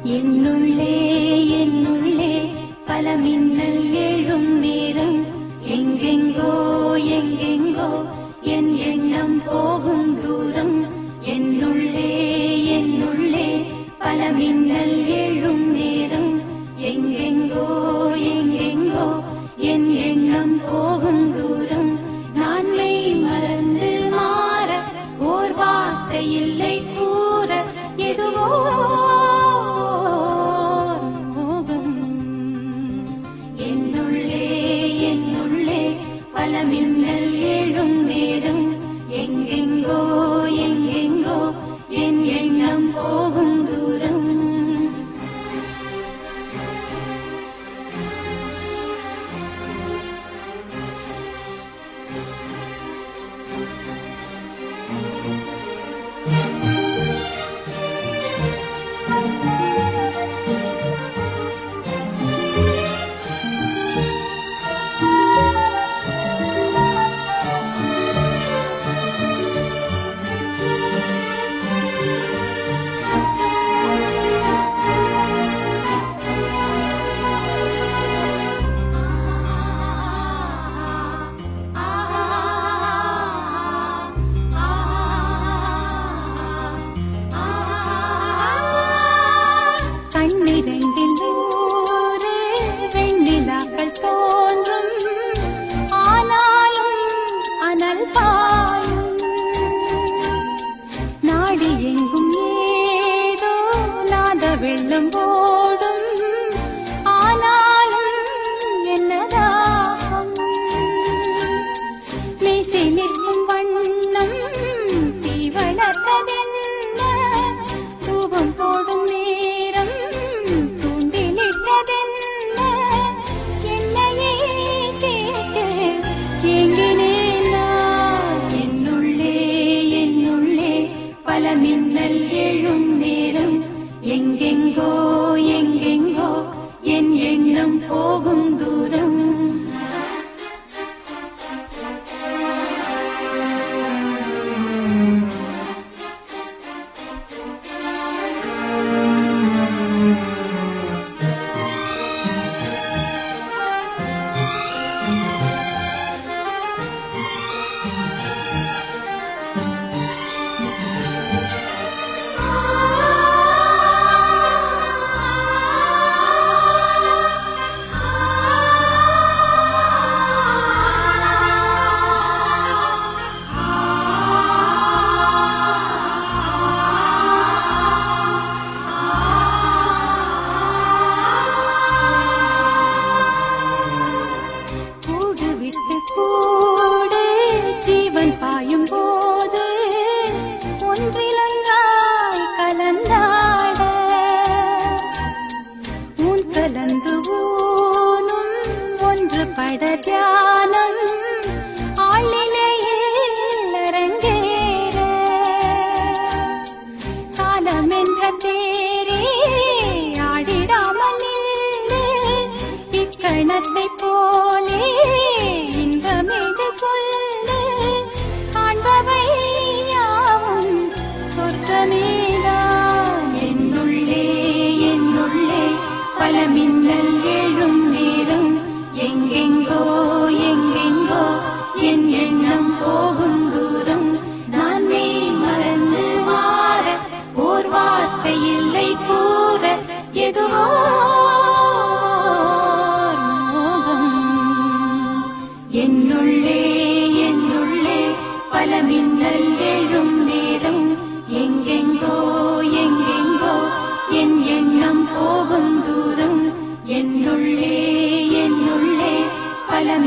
என்னுள்ளே என்னுள்ளே பல மின்னல் எழும் நேரம் எங்கெங்கோ எங்கெங்கோ என் எண்ணம் போகும் தூரம் என்னுள்ளே என்னுள்ளே பல மின்னல் எழும் நேரம் எங்கெங்கோ எங்கெங்கோ என் எண்ணம் போகும் தூரம் நான் மெய் மறந்து மாற ஓர் வார்த்தை இல்லை கூற எதுவோ மோகம் என்னுள்ளே என்னுள்ளே பல மின்னல் எழும் நேரம் எங்கெங்கோ எங்கெங்கோ என் எண்ணம் போகும் தூரம் கண்ணிரண்டில் நூறு வெண்ணிலாக்கள் தோன்றும் ஆனாலும் அனல் பாயும் நாடி எங்கும் ஏதோ நாத வெள்ளம் ஓடும் ஆனாலும் என்னதாகும் மீசை நிற்கும் வண்ணம் தீ வளர்த்ததென்ன தூபம் போடும் நேரம் தூண்டிலிட்டதென்ன என்னையே கேட்டு ஏங்கினேன் நான் என்னுள்ளே என்னுள்ளே பல மின்னல் எழும் நேரம் எங்கெங்கோ எங்கெங்கோ என் எண்ணம் போகும் தூரம் கூடு விட்டு கூடு ஜீவன் பாயும் போது ஒன்றிலொன்றாய் கலந்தாட உன் கலந்து ஊனும் ஒன்று பட தியானம் ஆளிலையில் அரங்கேற காலம் என்ற தேரே ஆடிடாமல் நில்லு இக்கணத்தை போலே இன்பமேது சொல்லு காண்பவை யாவும் சொர்க்கமேதான் என்னுள்ளே என்னுள்ளே பல மின்னல் எழும் நேரம் எங்கெங்கோ எங்கெங்கோ என் எண்ணம் போகும் தூரம் நான் மெய் மறந்து மாற ஓர் வார்த்தை இல்லை கூற எதுவோ ஓர் மோகம் என்னுள்ளே என்னுள்ளே பல மின்னல் எழும் நேரம் எங்கெங்கோ எங்கெங்கோ என் எண்ணம் போகும் தூரம் என்னுள்ளே என்னுள்ளே பல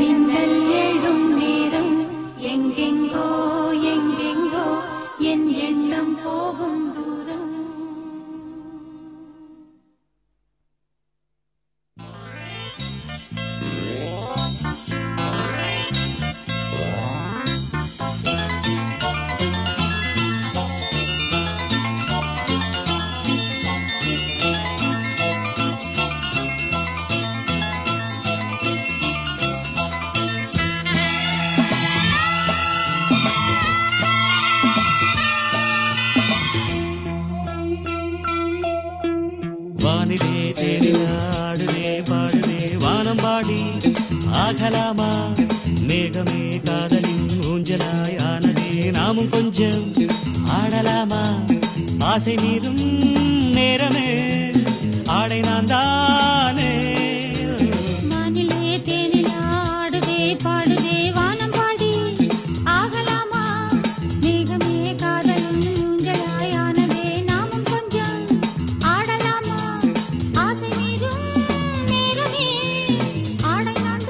வானிலே தேடினாடுதே பாடுதே வானம் பாடி ஆகலாமா மேகமே காதலின் ஊஞ்சலாய் ஆனதே நாமும் கொஞ்சம் ஆடலாமா ஆசை மீதும் நேரமே ஆடை நான் தானே வானிலே தேனில் ஆடுதே பாடுதே வானம் பாடி ஆகலாமா மேகமே காதலும் ஊஞ்சலாயானதே நாமும் கொஞ்சம் ஆடலாமா ஆசை மீதும் நேரமே ஆடை நான்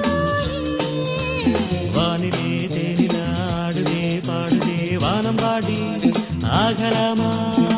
வானிலே தேனிலாடுதே பாடுதே வானம் பாடி ஆகலாமா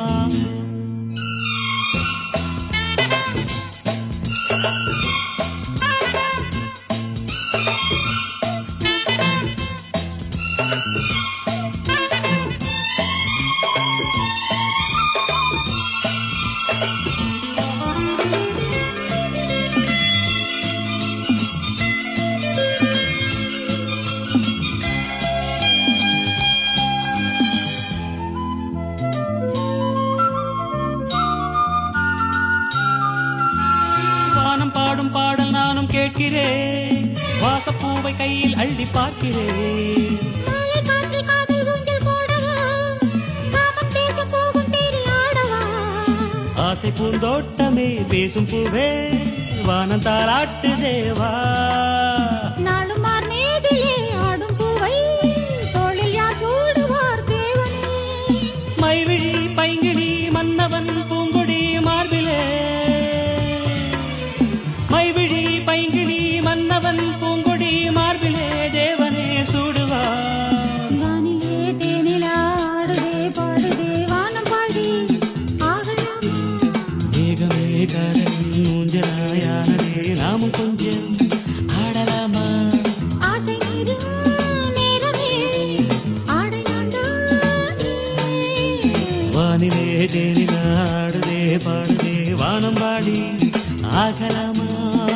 வானம் பாடும் பாடல் நானும் கேட்கிறேன் வாசப்பூவை கையில் அள்ளி பார்க்கிறேன் மாலை காற்றில் காதல் ஊஞ்சல் போடவா காமம் தேசம் போகும் தேடி ஆடவா ஆசை பூந்தோட்டமே பேசும் பூவே வானம் தாராட்டு தேவா நாளும் மார் மேதிலே ஆடும் பூவை தோளில் யார் சூடுவார் தேவனே மைவிழி பைங்கிழி மன்னவன் பூங்குடி மார்பிலே மைவிழி பைங்கிழி மன்னவன் பூங்குடி மார்பிலே தேவனே சூடுவா வானிலே தேனில் ஆடுதே பாடுதே வானம் பாடி ஆகலாமா மேகமே காதலின் ஊஞ்சலாயானதே நாமும் கொஞ்சம் ஆடலாமா ஆசை மீதும் நேரமே ஆடை நான் தானே வானிலே தேனிலாடுதே பாடுதே வானம் பாடி ஆகலாமா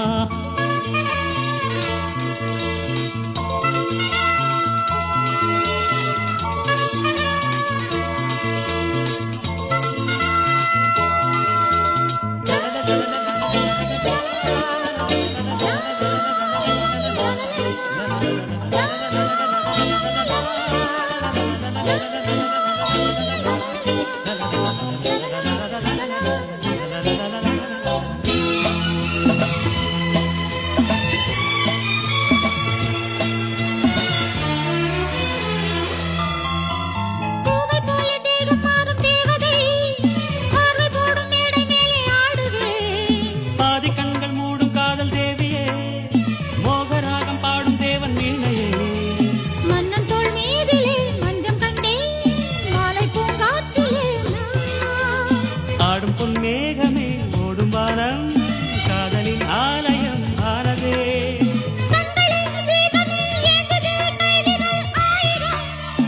பூவை போல தேகம் மாறும் தேவதை பார்வை போடும் மேடை மேலே ஆடுவே பாதி கண்கள் மூடும் காதல் தேவியே மோகராகம் பாடும் தேவன் வீணையே மன்னன் தோள் மீதிலே மஞ்சம் கண்டே மாலை பூங்காற்றிலே நான் ஆடும் பொன் மேகமே ஓடும் வானம் காதலின் ஆலயம் ஆனதே கண்களில் தீபமே ஏங்குதே கைவிரல் ஆயிரம்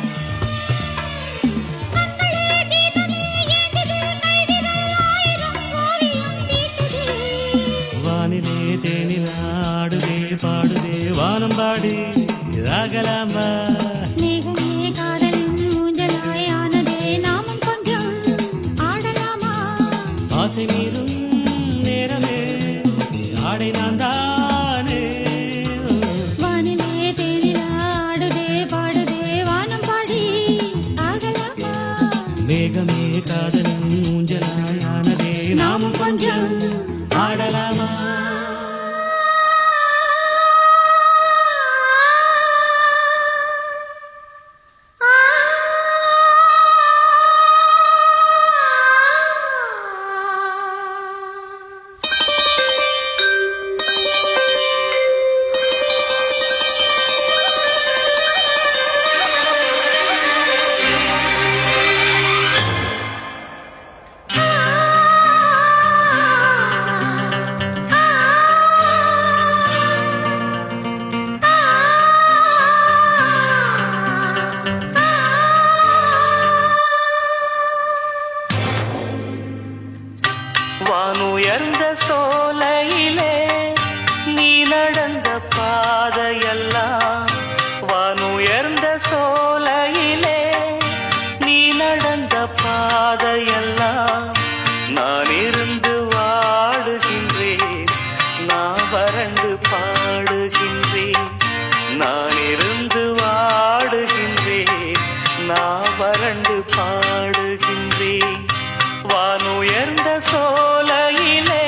கண்களில் தீபமே ஏங்குதே கைவிரல் ஆயிரம் ஓவியம் தீட்டுதே வானிலே தேனில் ஆடுதே பாடுதே வானம் பாடி ராகலாமா மேகமே காதலின் ஊஞ்சலாய் ஆனதே நாமும் கொஞ்சம் ஆடலாமா ஆசை மீறும் நேரமே ஆடை நான் தானே வானிலே தேனில் ஆடுதே பாடுதே வானம் பாடி ஆகலாமா மேகமே காதலின் ஊஞ்சலாயானதே நாமும் கொஞ்சம் ஆடலாமா வானுயர்ந்த சோலையிலே நீ நடந்த பாதையெல்லாம் வானுயர்ந்த சோலையிலே நீ நடந்த பாதையெல்லாம் நான் இருந்து வா வறண்டு பாடுகின்றேன் வானுயர்ந்த சோலையிலே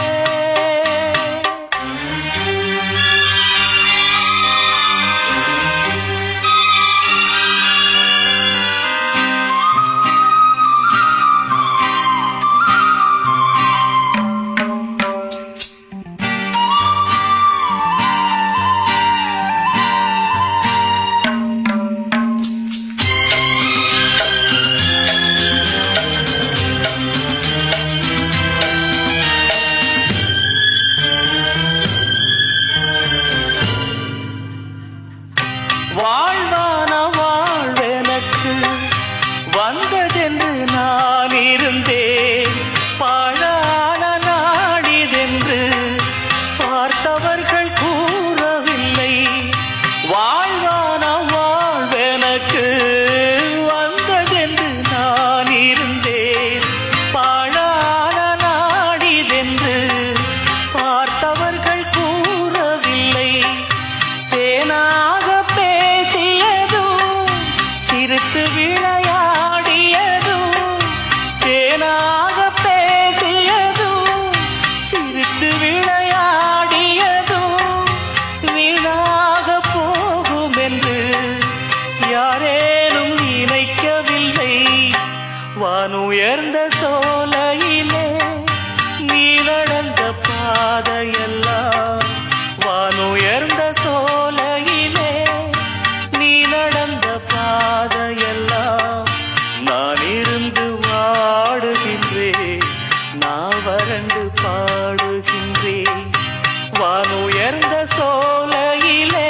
வாழ்வான வாழ்வெனக்கு வந்ததென்று நான் இருந்தேன் பாழான நாடிதென்று பார்த்தவர்கள் கூறவில்லை வாழ்வான வாழ்வெனக்கு வந்ததென்று நான் இருந்தேன் பாழான நாடிதென்று பார்த்தவர்கள் கூறவில்லை தேனாக பேசியதும் சிரித்து விளையாடியதும் தேனாக பேசியதும் சிரித்து விளையாடியதும் வீணாக போகும் என்று யாரேனும் நினைக்கவில்லை வானுயர்ந்த சோலையிலே நீ நடந்த பாதையெல்லாம் வானுயர்ந்த சோலையிலே நீ நடந்த பாதையெல்லாம் நான் இருந்து வாடுகின்றேன் நான் வறண்டு பாடுகின்றேன் வானுயர்ந்த சோலையிலே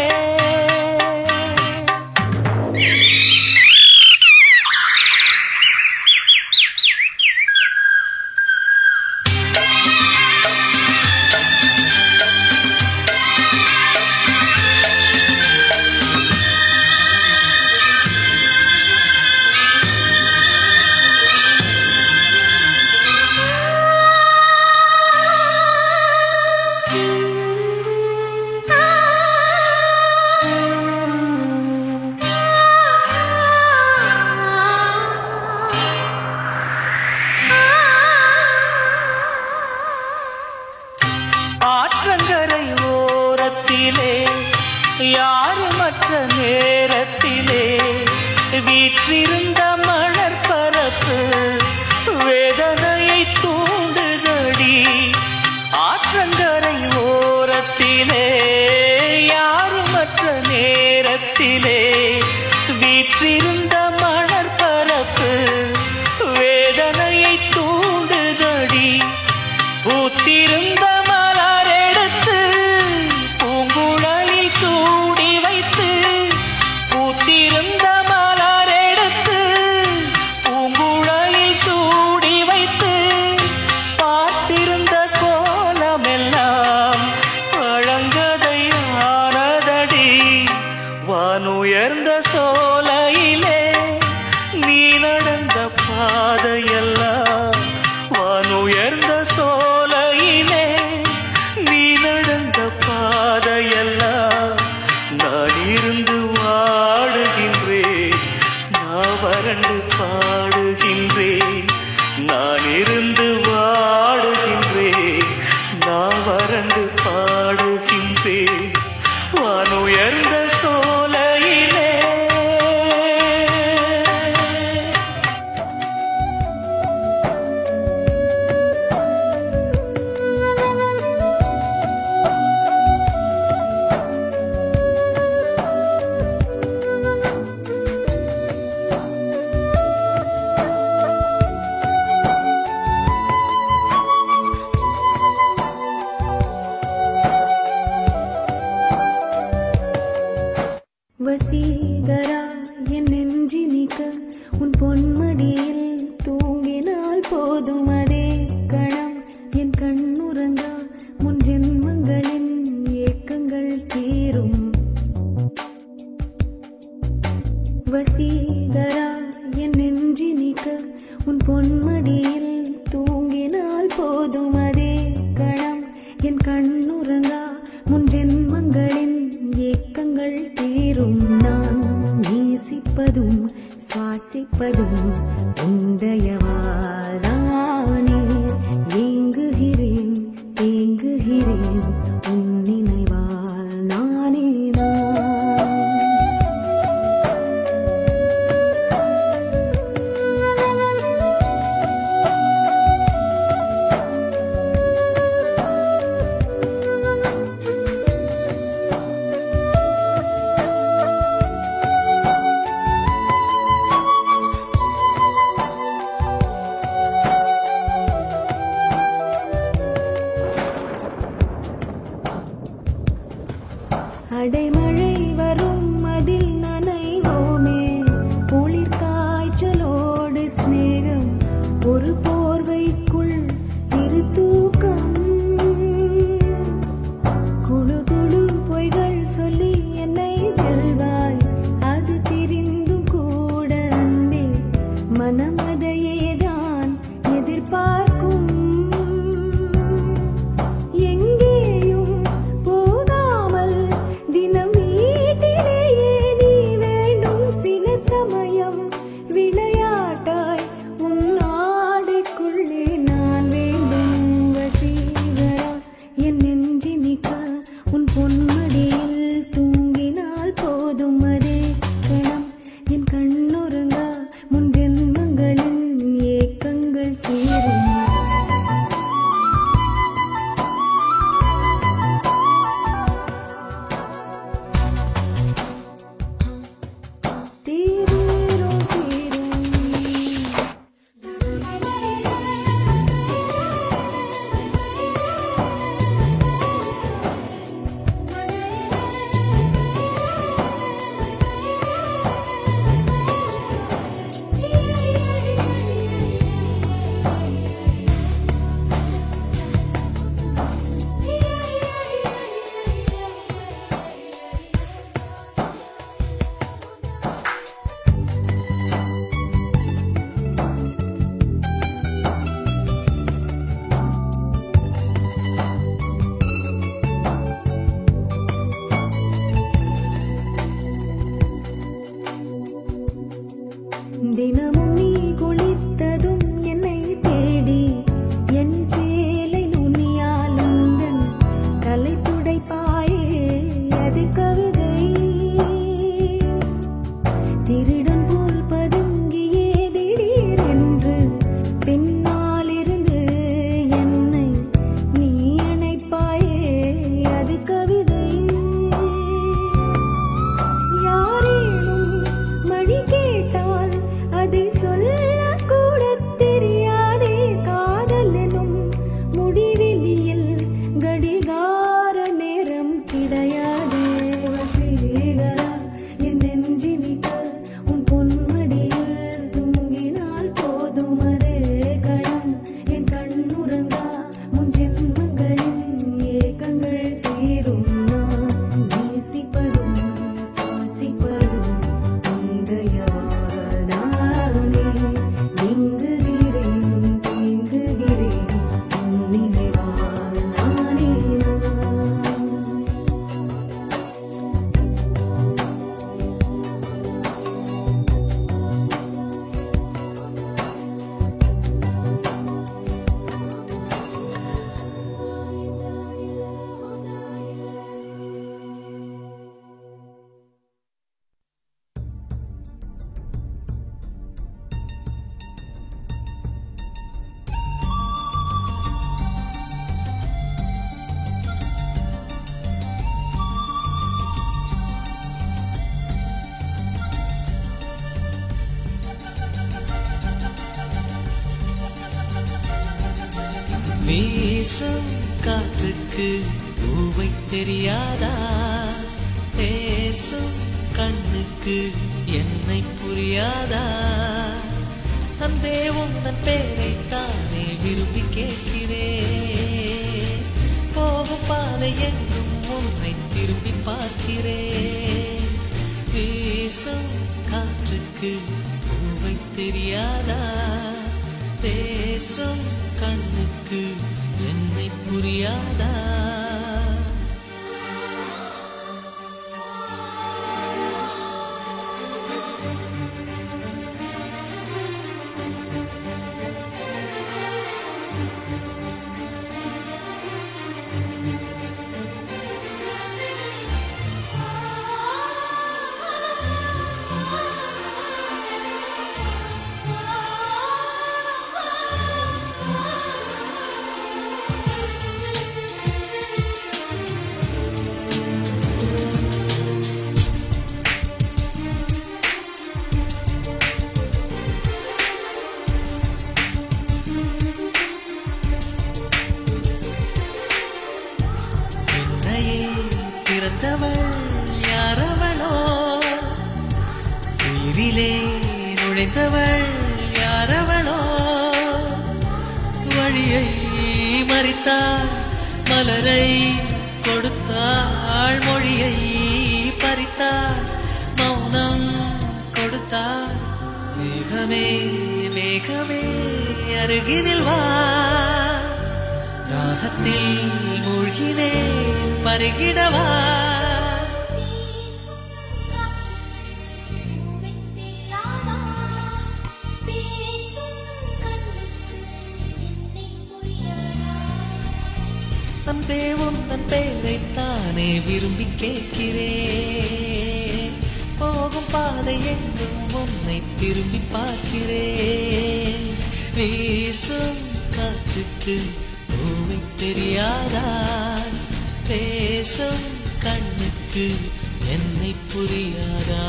ஆற்றங்கரை ஓரத்திலே யாருமற்ற நேரத்திலே வீற்றிருந்த மலர் பரப்பு வேதனையை தூண்டுதடி ஆற்றங்கரை ஓரத்திலே யாருமற்ற நேரத்திலே வீற்றிருந்த மலர் பரப்பு வேதனையை தூண்டுதடி பூத்திருந்த மலர் எடுத்து பூங்குழலில் சூடி வைத்து பூத்திருந்த மலர் எடுத்து பூங்குழலில் சூடி வைத்து பார்த்திருந்த கோலமெல்லாம் பழங்கதையானதடி வானுயர்ந்த சோலையிலே நீ நடந்த பாதையெல்லாம் வானுயர்ந்த சோலையிலே நீ நடந்த பாதையெல்லாம் நான் இருந்து வாடுகின்றேன் நான் வறண்டு பாடுகின்றேன் நான் இருந்து வாடுகின்றேன் நான் வறண்டு பாடுகின்றேன் வானுயர்ந்த சோலையிலே வசீகரா என் நெஞ்சினிக்க உன் பொன்மடியில் தூங்கினால் போதும் அதே கணம் என் கண்ணுறங்கா முன் ஜென்மங்களின் ஏக்கங்கள் தீரும் வசீகரா என் நெஞ்சினிக்க உன் பொன்மடியில் தூங்கினால் போதும் அதே கணம் என் கண்ணுறங்கா முன் ஜென்மங்களின் ஏக்கங்கள் தீரும் நான் நேசிப்பதும் சுவாசிப்பதும் உந்தயவாதானே ஏங்குகிறேன் தேங்குகிறேன் உன் நினைவால் நானே நான் அடைமழை வரும் அதில் நனைவோமே குளிர் காய்ச்சலோடு சிநேகம் ஒரு போர்வைக்குள் இரு தூக்கம் குழு குழு பொய்கள் சொல்லி என்னை வெல்வாய் அது தெரிந்தும் கூட அன்பே மனம் அதையேதான் எதிர்பார்க்கும் எங்கேயும் போகாமல் தினம் வீட்டிலேயே நீ வேண்டும் சில சமயம் விளையாட்டாய் உன் ஆடைக்குள்ளே நான் வேண்டும் வசீகரா என் நெஞ்சினிக்க உன் பொன்மடியில் தூங்கினால் போதும் அதே கணம் என் கண்ணுறங்கா முன் ஜென்மங்களின் ஏக்கங்கள் தீரும் தீரும் தீரும் தினமும் நீ குளித்ததும் என்னை தேடி என் சேலை நுனியால் உந்தன் தலை துடைப்பாயே அது கவிதை திருடன் போல் பதுங்கியே திடீரென்று பின்னாலிருந்து என்னை நீ அணைப்பாயே அது கவிதை யாரேனும் மணி கேட்டால் அதை சொல்லக்கூட தெரியாதே காதல் எனும் முடிவெளியில் கடிகார நேரம் கிடையாதே வசீகரா என் நெஞ்சினிக்க உன் பொன்மடியில் தூங்கினால் போதும் அதே கணம் என் கண்ணுறங்கா முன் ஜென்மங்களின் ஏக்கங்கள் தீரும் நான் நேசிப்பதும் சுவாசிப்பதும் உந்தையால் நானே எங்குகிறேன் தேங்குகிறேன் உன் நினைவால் நானே நான் வீசும் காற்றுக்கு பூவை தெரியாதா பேசும் கண்ணுக்கு என்னை புரியாதா அன்பே உந்தன் பேரை தானே விரும்பி கேட்கிறேன் போகும் பாதை எங்கும் உன்னை திரும்பி பார்க்கிறேன் வீசும் காற்றுக்கு பூவை தெரியாதா பேசும் கண்ணுக்கு என்னை புரியாதா வழியை மறித்தாள் மலரை கொடுத்தாள் மொழியை பறித்தாள் மௌனம் கொடுத்தாள் மேகமே மேகமே அருகினில் வா தாகத்தில் மூழ்கினேன் பருகிடவா அன்பே உந்தன் பெயரைத்தானே விரும்பி கேட்கிறேன் போகும் பாதை எங்கும் உன்னை திரும்பி பார்க்கிறேன் வீசும் காற்றுக்கு பூமி தெரியாதா பேசும் கண்ணுக்கு என்னை புரியாதா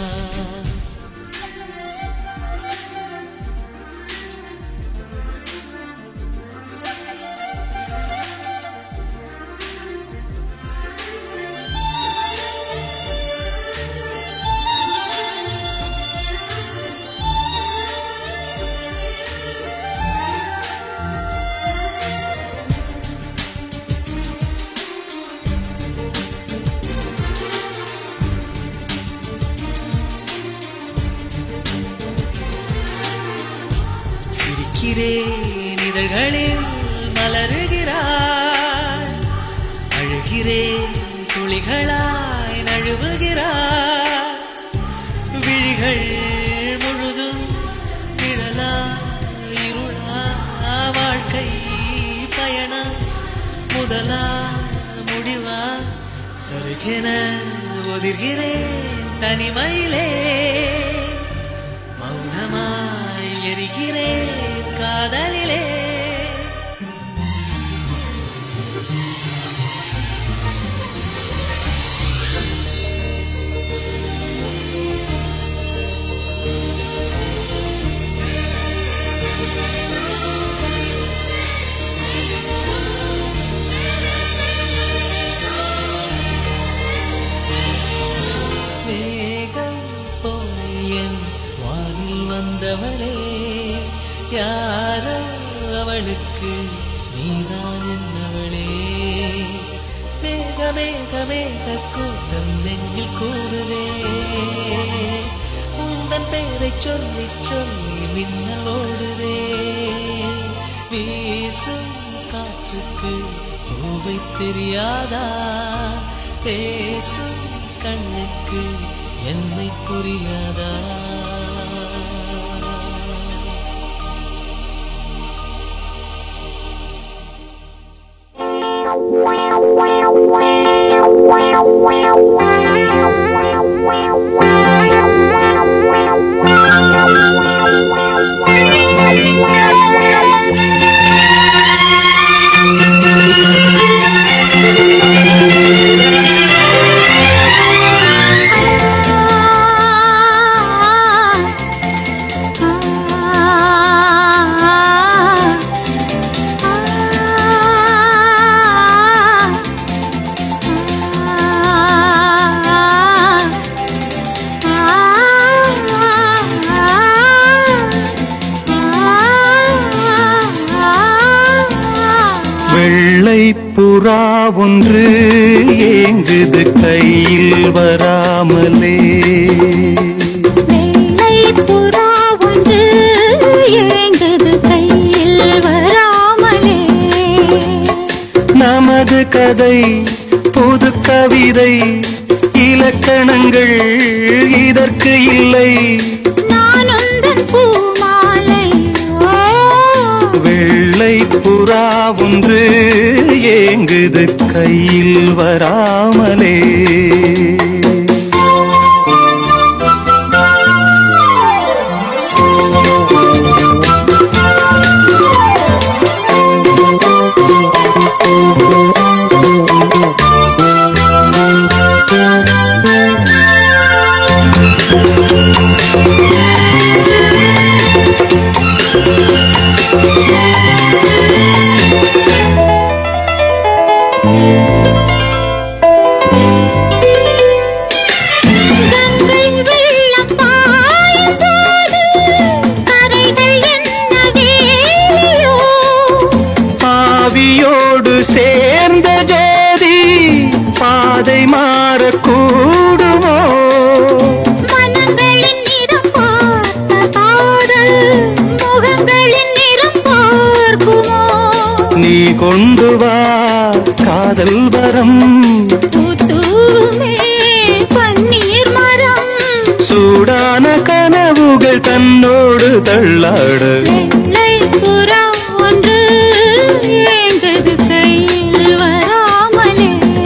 சிரிக்கிறேன் இதழ்களில் மலருகிறாள் அழுகிறேன் துளிகளாய் நழுவுகிறாள் விழிகள் முழுதும் நிழலா இருளா வாழ்க்கை பயணம் முதலா முடிவா சருகென ஒதிர்கிறேன் தனிமையிலே மௌனமாய் எரிகிறேன் காதலிலே மேகம் போல என் வானில் வந்தவளே யாரோ அவளுக்கு நீதான் என்னவளே மேக மேக மேக கூட்டம் நெஞ்சில் கூடுதே உந்தன் பேரை சொல்லி சொல்லி மின்னல் ஓடுதே வீசும் காற்றுக்கு பூவை தெரியாதா பேசும் கண்ணுக்கு என்னை புரியாதா வெள்ளை புறா ஒன்று ஏங்குது கையில் வராமலே வெள்ளை புறா ஒன்று ஏங்குது கையில் வராமலே நமது கதை புது கவிதை இலக்கணங்கள் இதற்கு இல்லை நான் உந்தன் பூமாலை ஓ வெள்ளை புறா ஒன்று ஏங்குது கையில் வராமலே ஆ காதல் வரம் பூத்தூமே பன்னீர் மரம் சூடான கனவுகள் தன்னோடு தள்ளாட வெள்ளை புறா ஒன்று ஏங்குது கையில் வராமலே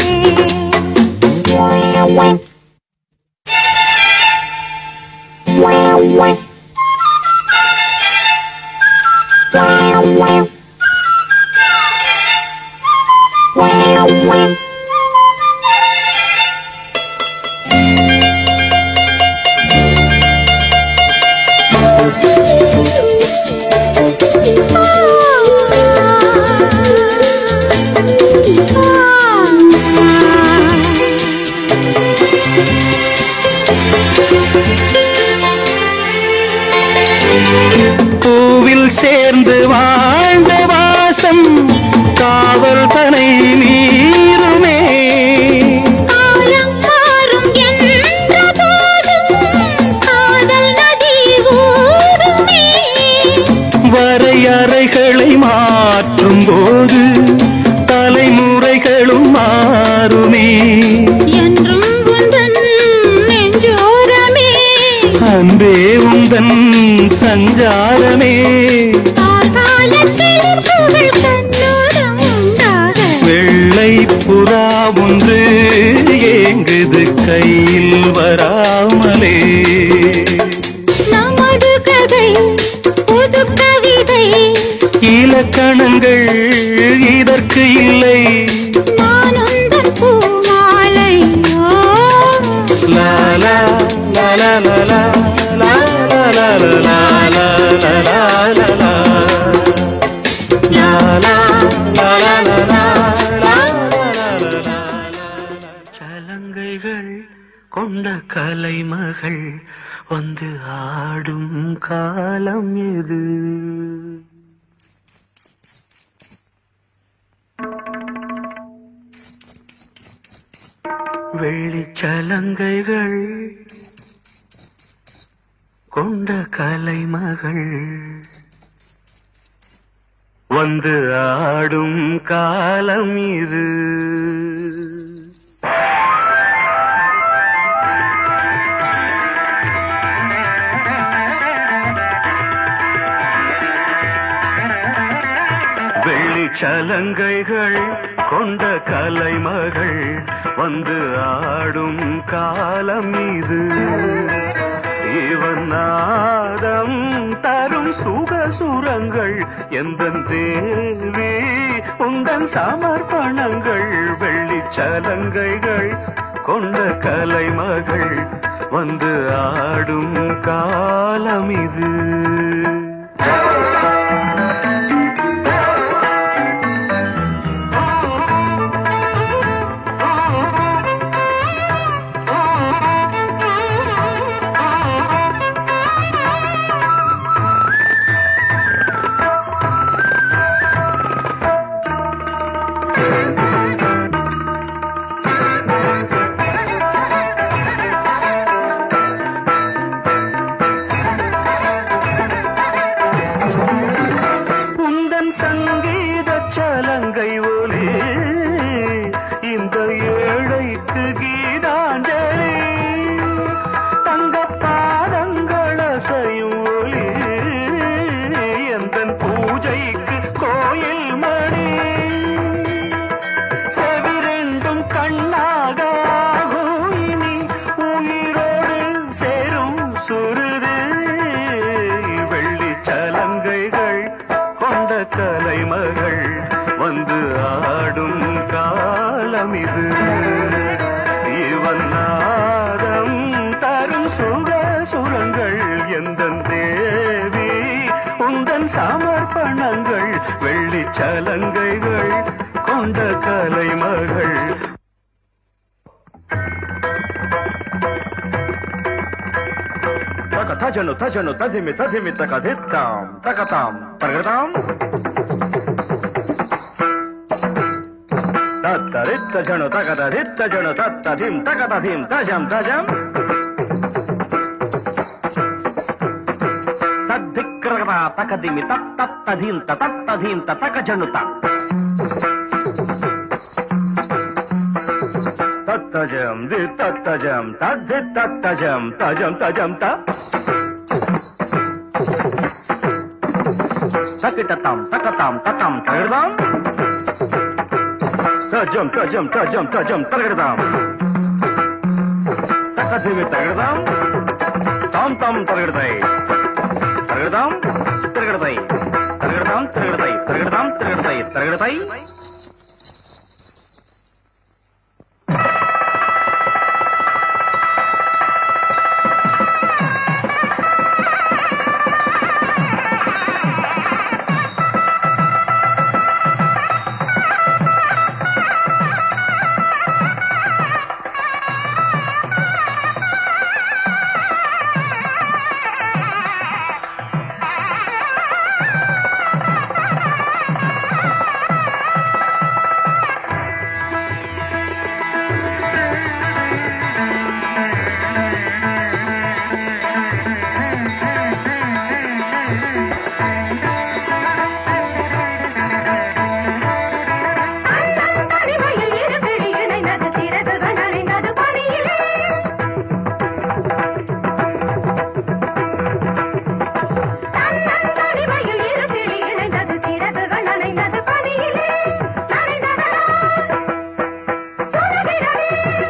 பூவில் சேர்ந்து வாழ்ந்த வாசம் காவல் தனை மீறுமே காலம் மாறும் என்ற போதும் காதல் நதி ஓடுமே வரையறைகளை மாற்றும் போது தலைமுறைகளும் மாறுமே என்றும் உந்தன் நெஞ்சோரமே அன்பே உந்தன் சஞ்சாரமே காலத்தில் புகழ் கண்ணோரம் உண்டாக வெள்ளை புறா ஒன்று ஏங்குது கையில் வராமலே நமது கதை புது கவிதை இலக்கணங்கள் இதற்கு இல்லை நான் உந்தன் பூமாலையோ லா லா லா லா லா லா லா லா லா லா லா லா லா லா லா. லா லா லா லா லா லா லா லா லா லா லா. சலங்கைகள் கொண்ட கலைமகள் வந்து ஆடும் காலம் எது வெள்ளிச்சலங்கைகள் கொண்ட கலைமகள் வந்து ஆடும் காலம் இது வெள்ளிச்சலங்கைகள் கொண்ட கலைமகள் வந்து ஆடும் காலம் இது இவன் நாதம் தரும் சுக சுரங்கள் எந்த தேவி உந்தன் சமர்ப்பணங்கள் வெள்ளிச்சலங்கைகள் கொண்ட கலைமகள் வந்து ஆடும் காலம் இது உந்தன் சங்கீத சலங்கை ஒலி இந்த ஏழைக்கு கீதாஞ்சலி தங்க பாதங்கள் அசையும் ஒலி எந்தன் பூஜைக்கு கோயில் மணி செவிரெண்டும் கண்ணாக ஆகும் இனி உயிரோடு சேரும் சுருது வெள்ளி சலங்கைகள் கொண்ட கலைமகள் வந்து ஆடும் காலம் இது இவன் நாதம் தரும் சுக சுரங்கள் எந்த தேவி உந்தன் சமர்ப்பணங்கள் வெள்ளி சலங்கைகள் கொண்ட கலைமகள் Taka tajano tajano tajimi tajimi takaditam takatam targatam. Tattaritta jano takadaditta jano tattadim takadadim tajam tajam. Taddikragata takadimi tattattadim tatattadim tatakajanuta. தஜம் தி தத்தஜம் தத்தி தத்தஜம் தஜம் தஜம் த தக்கிட்டத்தாம் தக்கத்தாம் தத்தாம் தகர்தாம் தஜம் தஜம் தஜம் தஜம் தகர்தாம் தக்கதிமி தகர்தாம் தாம் தாம் தகர்தை தகர்தாம் திருகடதை தகர்தாம் திருகடதை தகர்தாம் திருகடதை தகர்தை தனிமையில் இருபிடி இணைந்தது சிறகுகள் அணிந்தது பனியிலே தனிமையில் இருபிடி இணைந்தது சிறகுகள் அணைந்தது பனியிலே நனைந்ததனால் சுடுகிறதே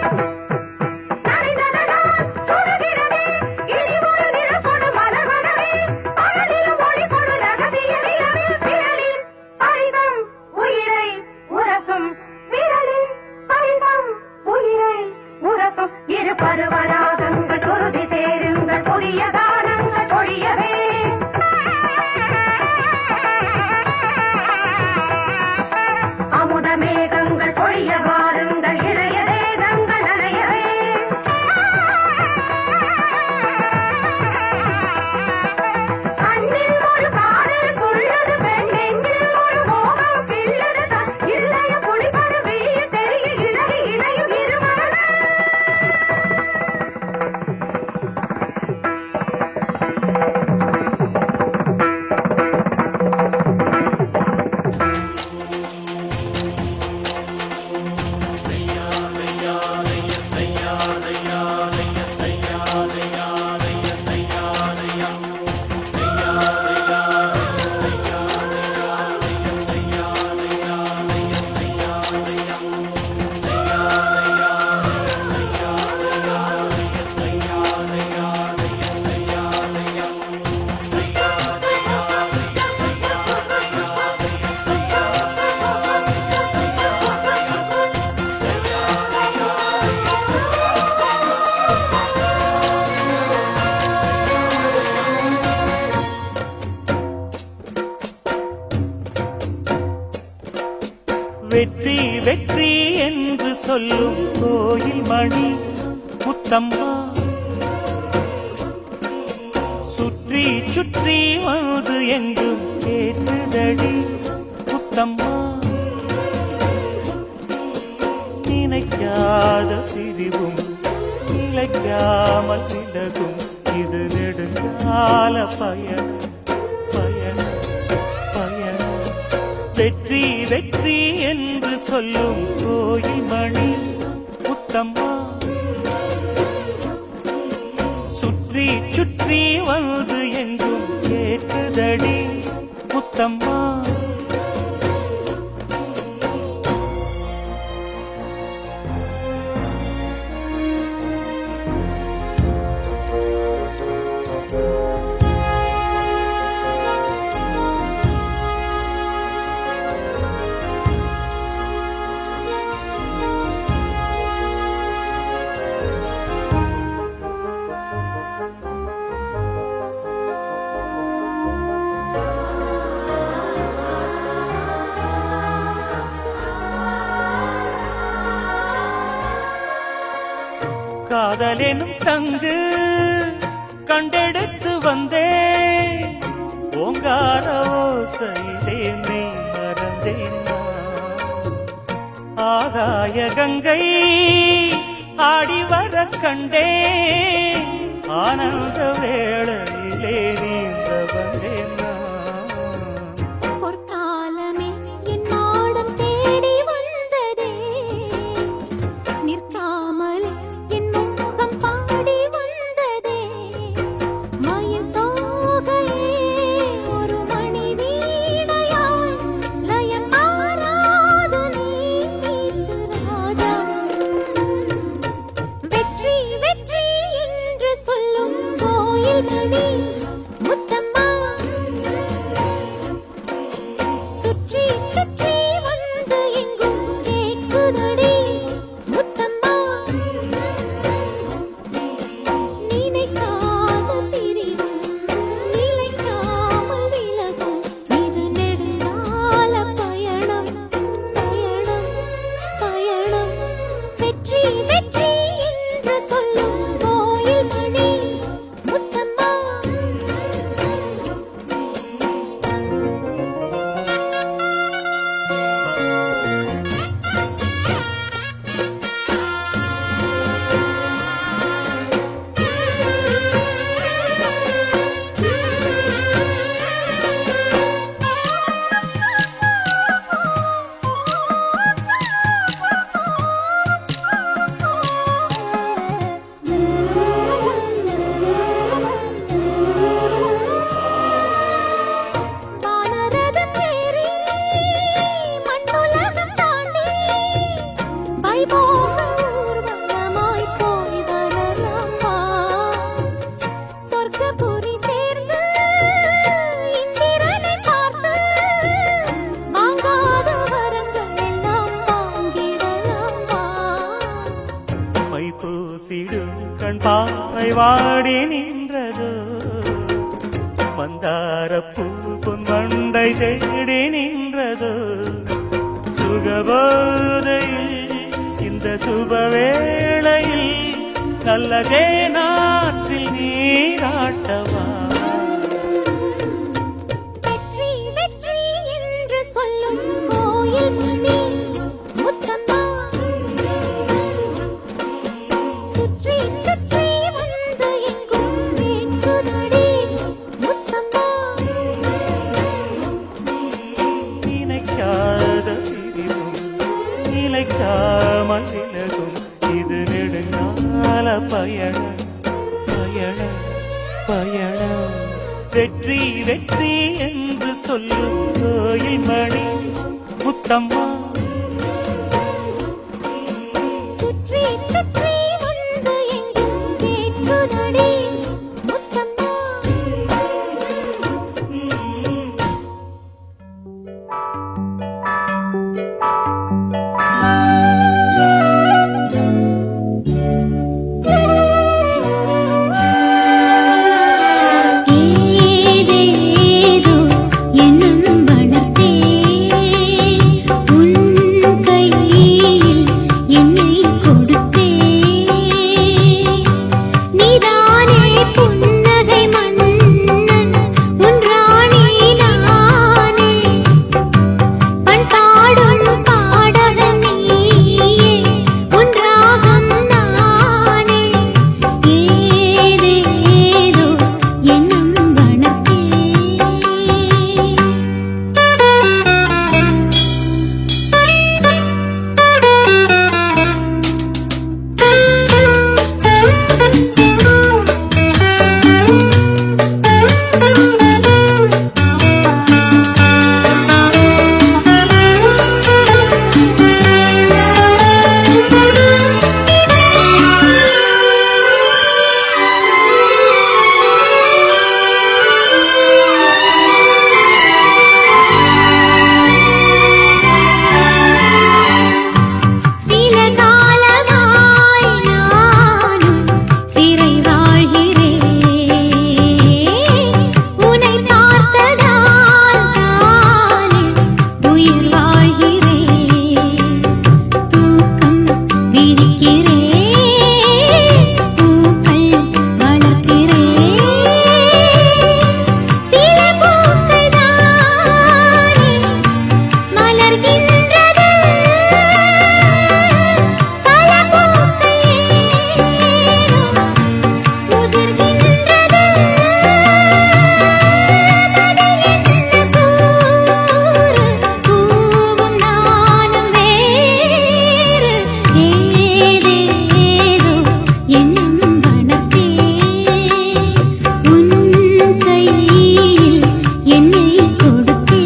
நனைந்ததனால் சுடுகிறதே இனி ஒரு நிறப்பொடு மலர் மனமே பகலிலும் ஒளி கொடு ரகசிய நிலவில் விரலில் பரிதம் உயிரை உரசும் விரலில் பரிதம் உயிரை உரசும் இரு பருவராகங்கள் சுருதி சேருங்கள் புதிய கானங்கள் பொழியவே அமுத மேகங்கள் பொழிய வாருங்கள் இளைய தேகங்கள் நனையவே கண்ணில் ஒரு காதல் துள்ளது பெண் நெஞ்சில் ஒரு மோகம் கிள்ளது தன் இல்லைய குளிப்பது விழிய தெரிய இழகி இணையும் இருமலர்கள் வெற்றி வெற்றி என்று சொல்லும் கோயில் மணி முத்தம்மா சுற்றி சுற்றி வந்து எங்கும் கேட்டுதடி முத்தம்மா நினைக்காத பிரிவும் நிலைக்காமல் விலகும் இது நெடுங்கால பயணம் பயணம் பயணம் வெற்றி வெற்றி என்று சொல்லும் கோயில் மணி முத்தம்மா சுற்றி சுற்றி வந்து எங்கும் கேட்டுதடி முத்தம்மா காதலெனும் சங்கு கண்டெடுத்து வந்தேன் ஓங்கார ஓசையிலே மெய் மறந்தேன் நான். ஆகாய கங்கை ஆடி வர கண்டேன் ஆனந்த வேளையிலே நீந்த வந்தேன் நான். பொற்காலமே என் மாடம் தேடி வந்ததே நிற்காம வாடி நின்றதோ மந்தார பூ பொன் மண்டை தேடி நின்றதோ சுகபோதையில் இந்த சுபவேளையில் நல்லதே நாற்றில் நீராட்டவா வெற்றி வெற்றி என்று சொல்லும் கோயில் மணி முத்தம்மா சுற்றி சுற்றி வந்து எங்கும் வேண்டுதடி முத்தம்மா நினைக்காத பிரிவும் நிலைக்காமல் விலகும் இது நெடுங்கால பயணம் பயணம் பயணம் வெற்றி வெற்றி என்று சொல்லும் கோயில் மணி முத்தம்மா சுற்றி சுற்றி வந்து எங்கும் வேண்டுதடி முத்தம்மா ஏதேதோ எண்ணம் வளர்த்தே உன் கையில் என்னை கொடுத்தே நீதானே புன்னகை மன்னன் உன் ராணி நானே பண் பாடும் பாடகன் நீயே உன் ராகம் நானே ஏதேதோ எண்ணம் வளர்த்தே சில காலமாய் நானும் சிறை வாழ்கிறேன் உன்னை பார்த்ததால் தானே உயிர் வாழ்கிறேன் தூக்கம் விழிக்கிறேன் பூக்கள் வளர்க்கிறேன் சில பூக்கள் தானே மலர்கின்றது பல பூக்கள் ஏனோ உதிர்கின்றது பதில் என்ன கூறு பூவும் நானும் வேறு ஏதேதோ எண்ணம் வளர்த்தே உன் கையில் என்னை கொடுத்தே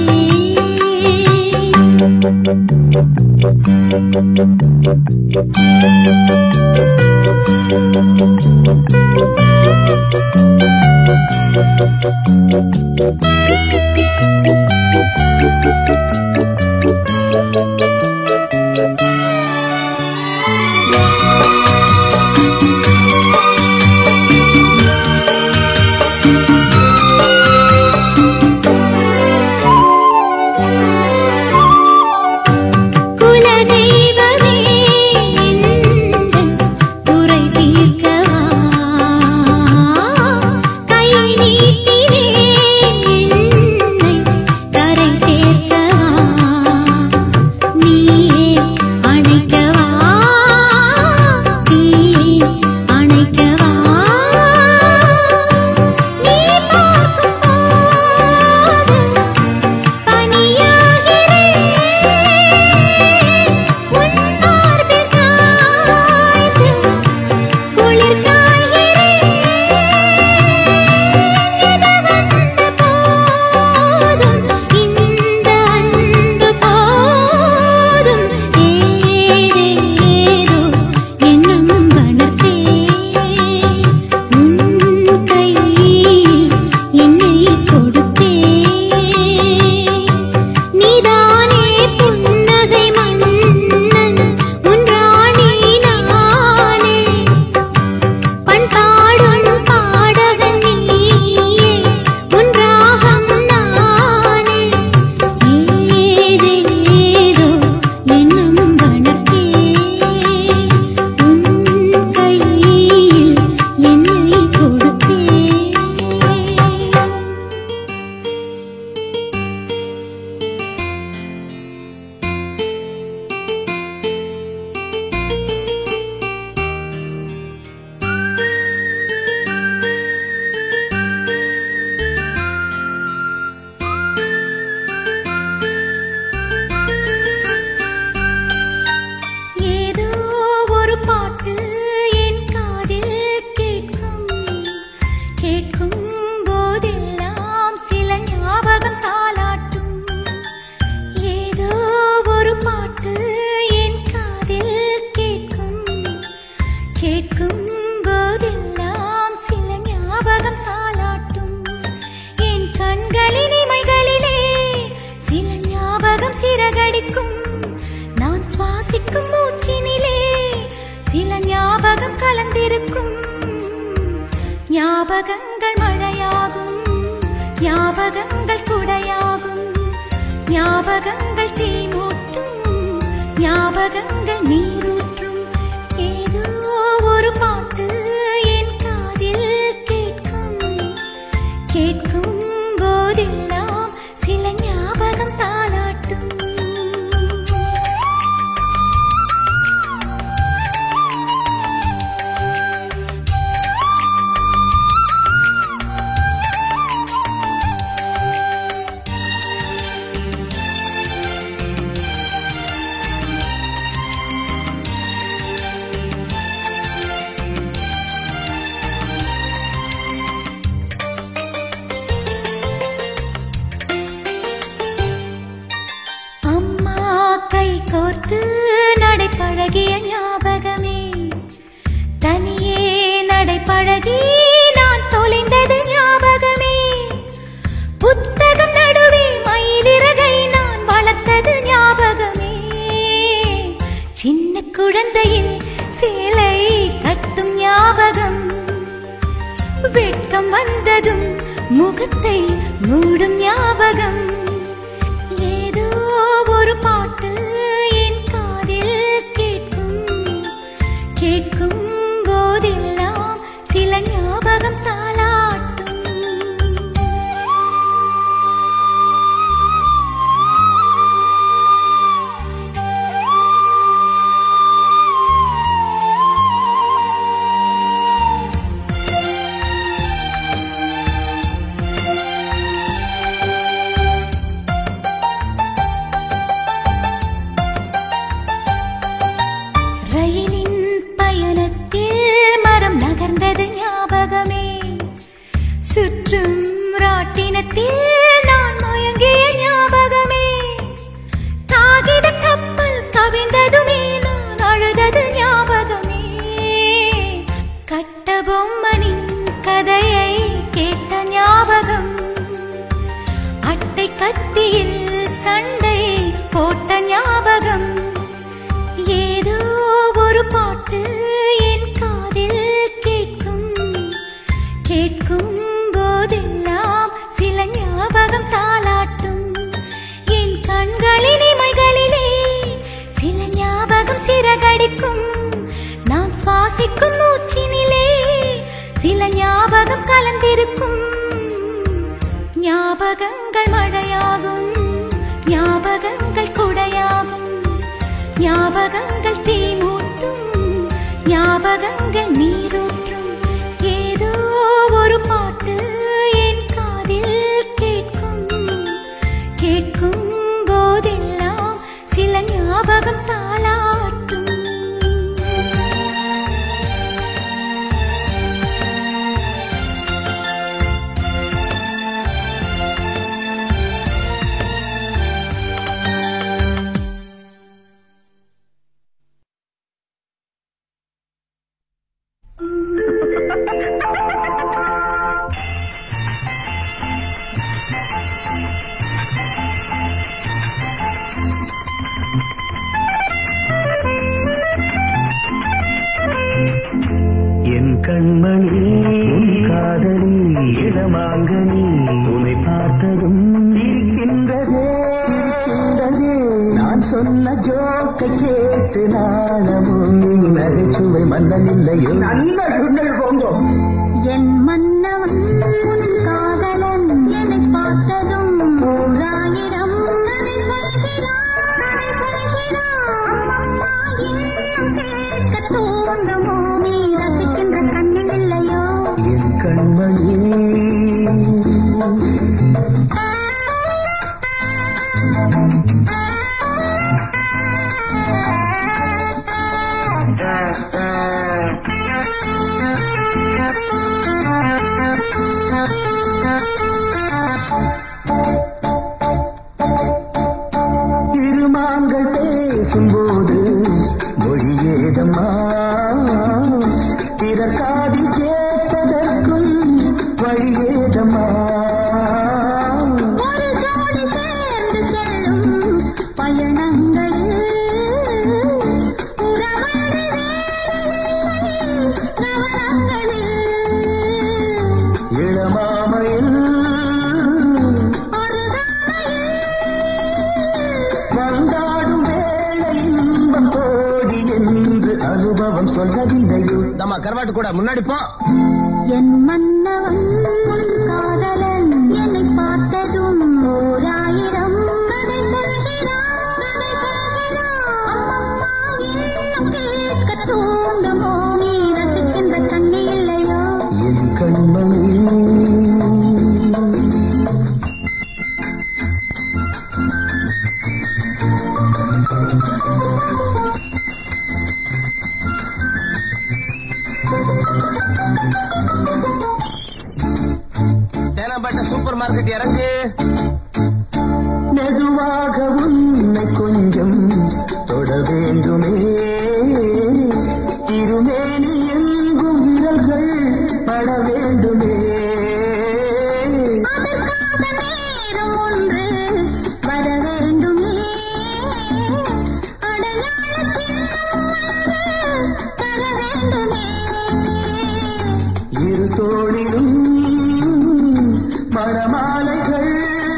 குலதெய்வமே இந்த ஞாபகங்கள் மழையாகும் ஞாபகங்கள் குடையாகும் ஞாபகங்கள் தீமூட்டும் ஞாபகங்கள் நீரூற்றும் ஏதோ ஒரு பாட்டு என் காதில் கேட்கும் கேட்கும் போதெல்லாம் சில ஞாபகம் தாளாட்டும் அம்மா கை கோர்த்து நடைப்பழகிய ஞாபகமே தனியே நடைப்பழகி நான் தொலைந்தது ஞாபகமே புத்தகம் நடுவே மயிலிறகை நான் வளர்த்தது ஞாபகமே சின்ன குழந்தையில் சேலை கட்டும் ஞாபகம் வெட்கம் வந்ததும் முகத்தை மூடும் ஞாபகம் ஏதோ ஒரு பாட்டு என் காதில் கேட்கும் கேட்கும் போதெல்லாம் சில ஞாபகம் தாளாட்டும் ரயிலின் பயணத்தில் மரம் நகர்ந்தது ஞாபகமே சுற்றும் ராட்டினத்தில் நான் மயங்கிய ஞாபகமே காகித கப்பல் கவிழ்ந்ததுமே நான் அழுதது ஞாபகமே கட்ட பொம்மனின் கதையை கேட்ட ஞாபகம் அட்டை கத்தியில் சண்டை போட்ட ஞாபகம் ஏதோ ஒரு பாட்டு என் காதில் கேட்கும் கேட்கும் போதெல்லாம் சில ஞாபகம் தாளாட்டும் என் கண்களின் இமைகளிலே சில ஞாபகம் சிறகடிக்கும் நான் சுவாசிக்கும் மூச்சினிலே சில ஞாபகம் கலந்திருக்கும் ஞாபகங்கள் மழையாகும் ஞாபகங்கள் குடையாகும் ஞாபகங்கள் தீமூட்டும் ஞாபகங்கள் நீரூற்றும் ஏதோ ஒரு பாட்டு என் காதில் கேட்கும் கேட்கும் போதெல்லாம் சில ஞாபகம் தாளாட்டும் என் கண்மணி உன் காதலி இடமாங்கனி உன்னை பார்த்ததும் இருக்கின்றதே இருக்கின்றதே நான் சொன்ன ஜோக்கை கேட்டு நாணமும் நகைச்சுவை மன்னன் இல்லையோ நல்ல சுண்டல் போங்கோ என் மன்னவன் உன் காதலன் என்னை பார்த்ததும் ஓராயிரம் கதை சொல்கிறான், கதை சொல்கிறான். அம்மம்மா, இன்னும் கேட்கத் தூண்டுமோ? நீ ரசிக்கின்ற கண்ணில் இல்லையோ என் கண்மணி திருமான்கள் பேசும்போது மொழியேதம்மா பிறர் காதில் கேட்பதற்கும் வழியேதம்மா ஒரு ஜோடி சேர்ந்து செல்லும் பயணங்களில் உறவாடி வேலையில் கவனங்களில் ஒன்றும் சொல்லவில்லையோ நம்ம கருவாட்டு கூட முன்னாடி போ என் மன்னவன் உன் காதலன் என்னை பார்த்ததும் ஓராயிரம் கதை சொல்கிறான் கதை சொல்கிறான் அம்மம்மா இன்னும் கேட்க தூண்டுமோ நீ ரசிக்கின்ற கண்ணி இல்லையோ என் கண்மணி தேனாம்பேட்டை சூப்பர் மார்க்கெட் இறங்கு மெதுவாக உன்னை கொஞ்சம் தொட வேண்டுமே திருமேனி எங்கும் விரல்கள் பட வேண்டுமே அதற்காக நேரம் ஒன்று வர வேண்டுமே அடையாள சின்னம் ஒன்று தர வேண்டுமே இரு தோழிலும் மணமாலைகள்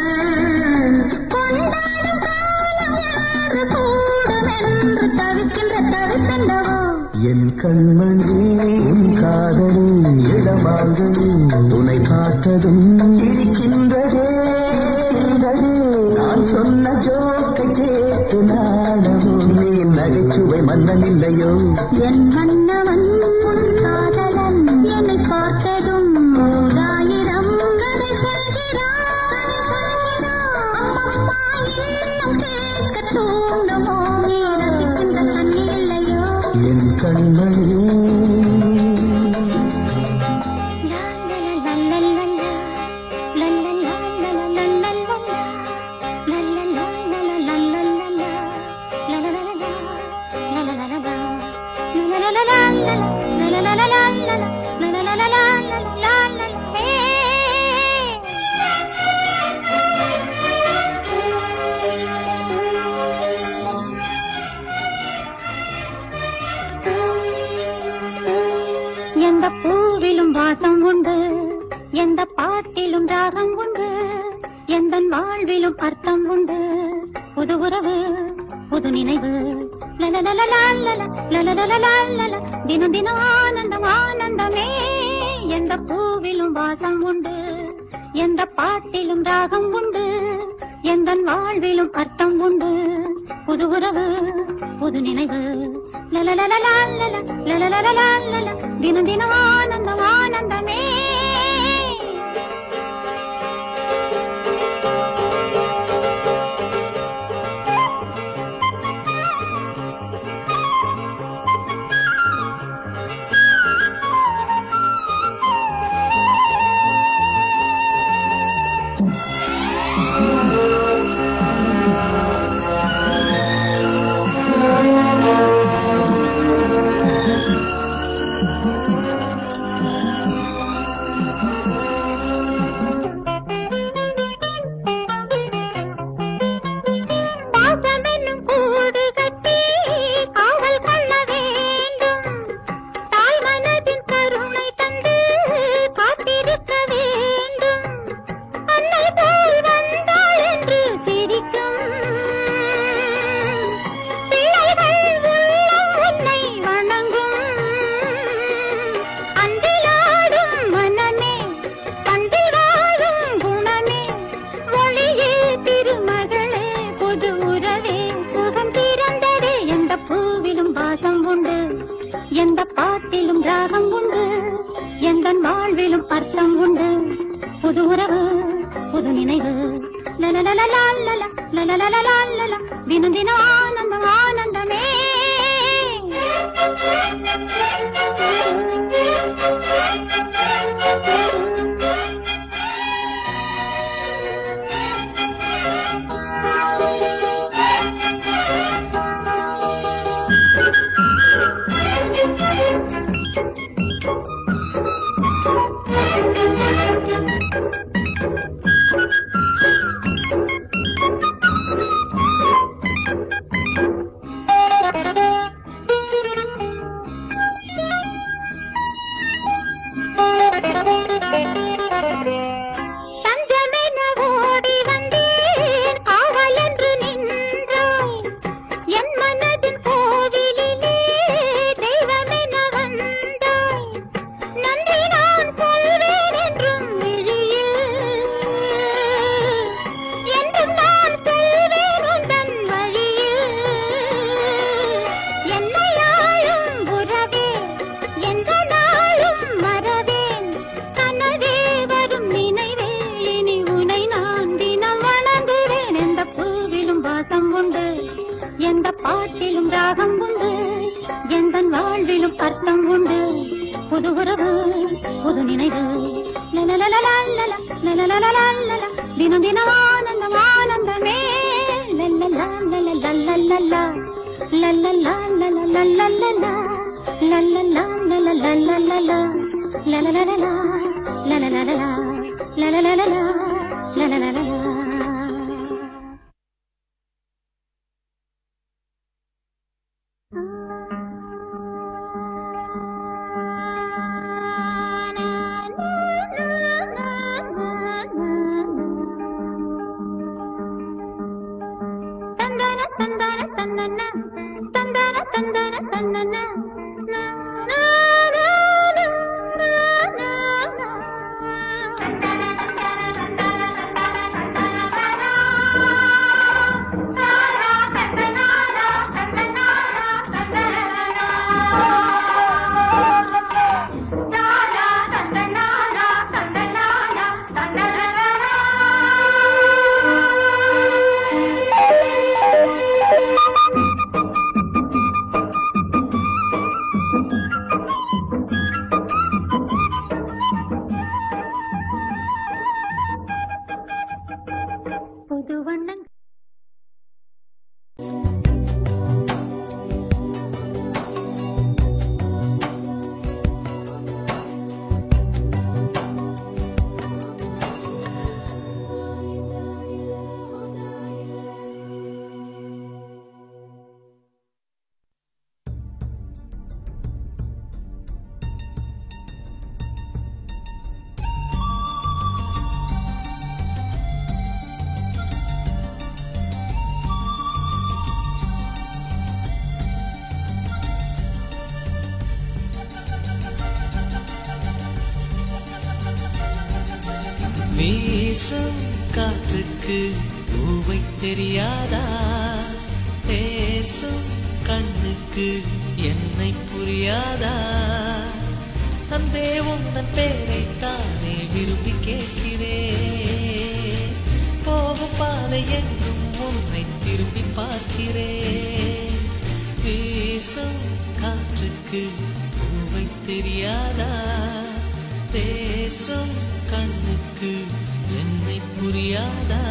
கொண்டாடும் காலம் யாரு கூடுமென்று தவிக்கின்ற தவிப்பெண்டவோ என் கண்மணி உன் காதலும் இடமாகவும் உன்னை பார்த்ததும் இருக்கின்றதே இருந்ததே. நான் சொன்ன ஜோக்கை கேட்டு நாடமும் நீ நகைச்சுவை மன்னன் இல்லையோ என் மன்னவன் உன் காதலன் என்னை பார்த்ததும் ஓராயிரம் கதை சொல்கிறான் அம்மம்மா இன்னும் கேட்க தூண்டுமோ நீ ரசிக்கின்ற கண்ணி இல்லையோ என் கண்மணி எந்த பூவிலும் வாசம் உண்டு எந்த பாட்டிலும் ராகம் உண்டு எந்த வாழ்விலும் அர்த்தம் உண்டு புது உறவு புது நினைவு லலலலலலல, லலலலலலல, தினம் தினம் ஆனந்தம் ஆனந்தமே எந்த பூவிலும் வாசம் உண்டு எந்த பாட்டிலும் ராகம் உண்டு எந்த வாழ்விலும் அர்த்தம் உண்டு புது உறவு புது நினைவு லலலலலலல, லலலலலலல, தினம் தினம் ஆனந்தம் ஆனந்தமே பாசம் என்னும் கூடு கட்டி காவல் கொள்ள வேண்டும் தாய் மனதின் கருணை தந்து காத்திருக்க வேண்டும் அன்னை போல் வந்தாள் என்று சிரிக்கும் பிள்ளைகள் உள்ளம் உன்னை வணங்கும் அன்பிலாடும் மனமே பண்டில் வாழும் குணமே ஒளியே திருமகளே புது உறவே சுகம் பிறந்ததே எந்த பூவிலும் வாசம் உண்டு எந்த பாட்டிலும் ராகம் உண்டு எந்த வாழ்விலும் அர்த்தம் உண்டு புது உறவு புது நினைவு லலலலலலல, லலலலலலல, தினம் தினம் ஆனந்தம் ஆனந்தமே வாழ்விலும் அர்த்தம் உண்டு புது உறவு புது நினைவு லலலலலலல, லலலலலலல, தினம் தினம் ஆனந்தம் ஆனந்தமே லல்லலலலலலலலலா, லல்லலலலலலலலா, லல்லலலலலலலலா, லலலலலா, லலலலலா, லலலலலா, லலலலலா. தந்தன தந்தன தந்தன தந்தன தந்தன தந்தன நா, நா, நா, நா, நா, நா, புது வண்ணங் வீசும் காற்றுக்கு பூவை தெரியாதா பேசும் கண்ணுக்கு என்னை புரியாதா அன்பே உந்தன் பேரை தானே விரும்பி கேட்கிறேன் போகும் பாதை எங்கும் உன்னை திரும்பி பார்க்கிறேன் வீசும் காற்றுக்கு பூவை தெரியாதா பேசும் கண்ணுக்கு என்னை புரியாதா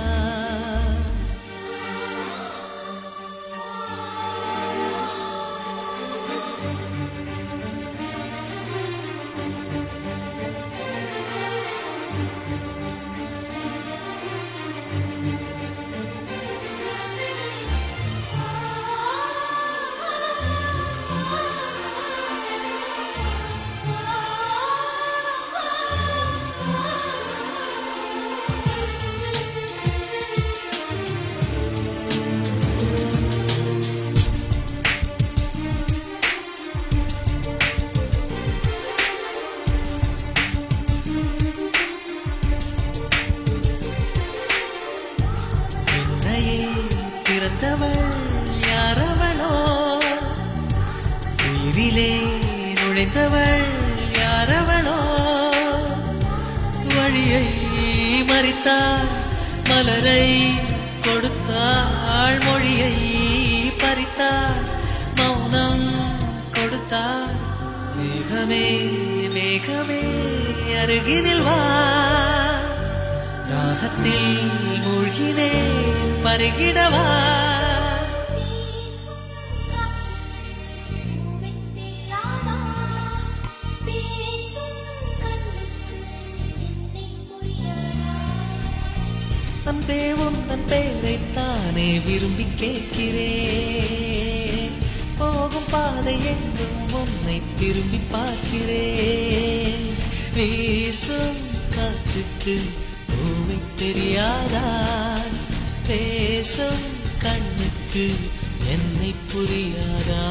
என்னையே பிறந்தவள் யாரவளோ உயிரிலே நுழைந்தவள் யாரவளோ வழியை மறித்தாள் மலரை கொடுத்தாள் மொழியை பறித்தாள் மௌனம் கொடுத்தாள் மேகமே மேகமே அருகினில் வா தாகத்தில் மூழ்கினே பருகிடவா அன்பே உந்தன் பேரைத்தானே விரும்பி கேட்கிறேன் போகும் பாதை எங்கும் உன்னை திரும்பி பார்க்கிறேன் வீசும் காற்றுக்கு பூவை தெரியாதா பேசும் கண்ணுக்கு என்னை புரியாதா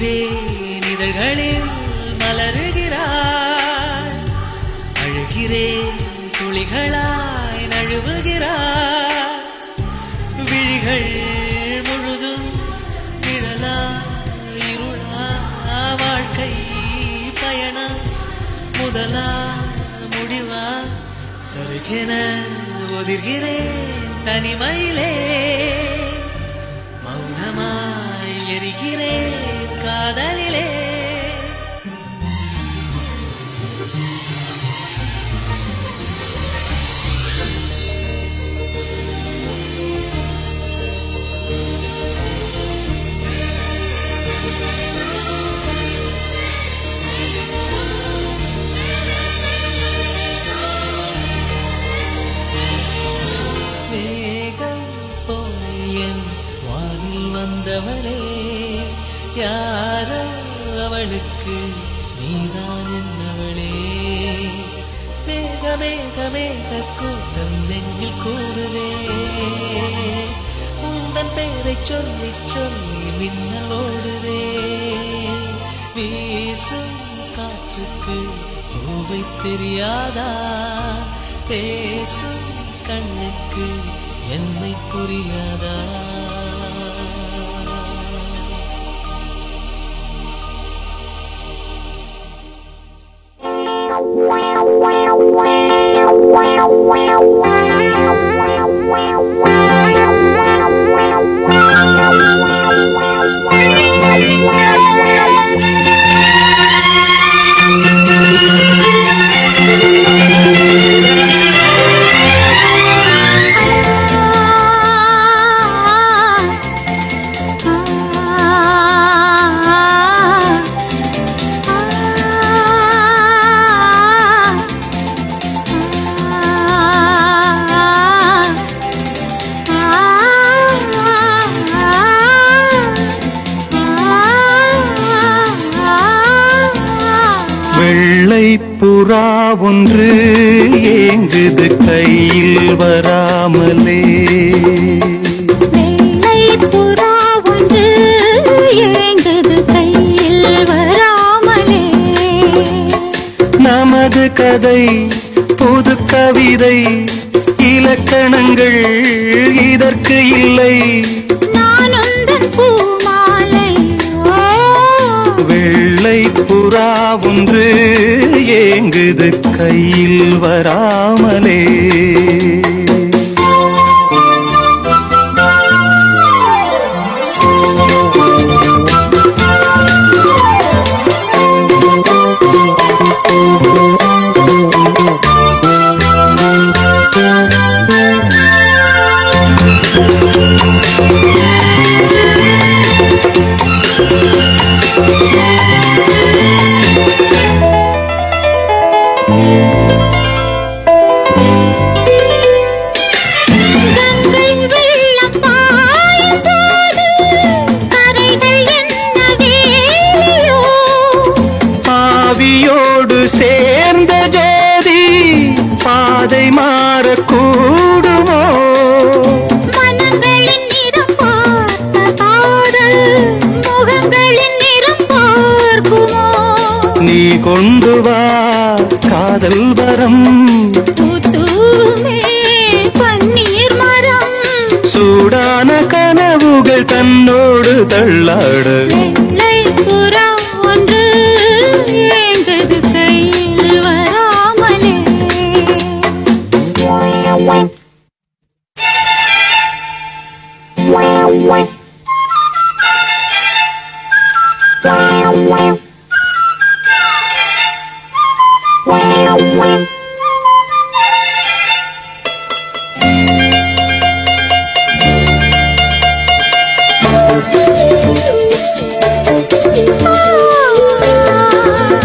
பார்க்கிறேன் இதழ்களில் மலருகிறாய் அழுகிறேன் துளிகளாய் நழுவுகிறாய் விழிகள் முழுதும் நிழலா இருளா வாழ்க்கை பயணம் முதலா முடிவா சருகென ஒதிர்கிறேன் தனிமையிலே மௌனமாய் எரிகிறேன் காதலிலே மேகம் போய் என் வானில் வந்தவளே யாரோ அவளுக்கு நீதான் என்னவளே மேக மேக மேக கூட்டம் நெஞ்சில் கூடுதே உந்தன் பேரை சொல்லி சொல்லி மின்னல் ஓடுதே வீசும் காற்றுக்கு பூவை தெரியாதா பேசும் கண்ணுக்கு என்னை புரியாதா வெள்ளை புறா ஒன்று ஏங்குது கையில் வராமலே வெள்ளை புறா ஒன்று ஏங்குது கையில் வராமலே நமது கதை புது கவிதை இலக்கணங்கள் இதற்கு இல்லை நான் உந்தன் பூமாலை ஓ வெள்ளை புறா ஒன்று ஏங்குது கையில் வராமலே கங்கை வெள்ளம் பாயும் போது கரைகள் என்ன வேலியோ ஆவியோடு சேர்ந்த ஜோதி பாதை மாறக்கூடுமோ மனங்களின் நிறம் பார்த்த காதல் முகங்களின் நிறம் பார்க்குமோ நீ கொண்டு வா காதல் வரம் பூத்தூமே பன்னீர் மரம் சூடான கனவுகள் தன்னோடு தள்ளாட வெள்ளை புறா ஒன்று ஏங்குது கையில் வராமலே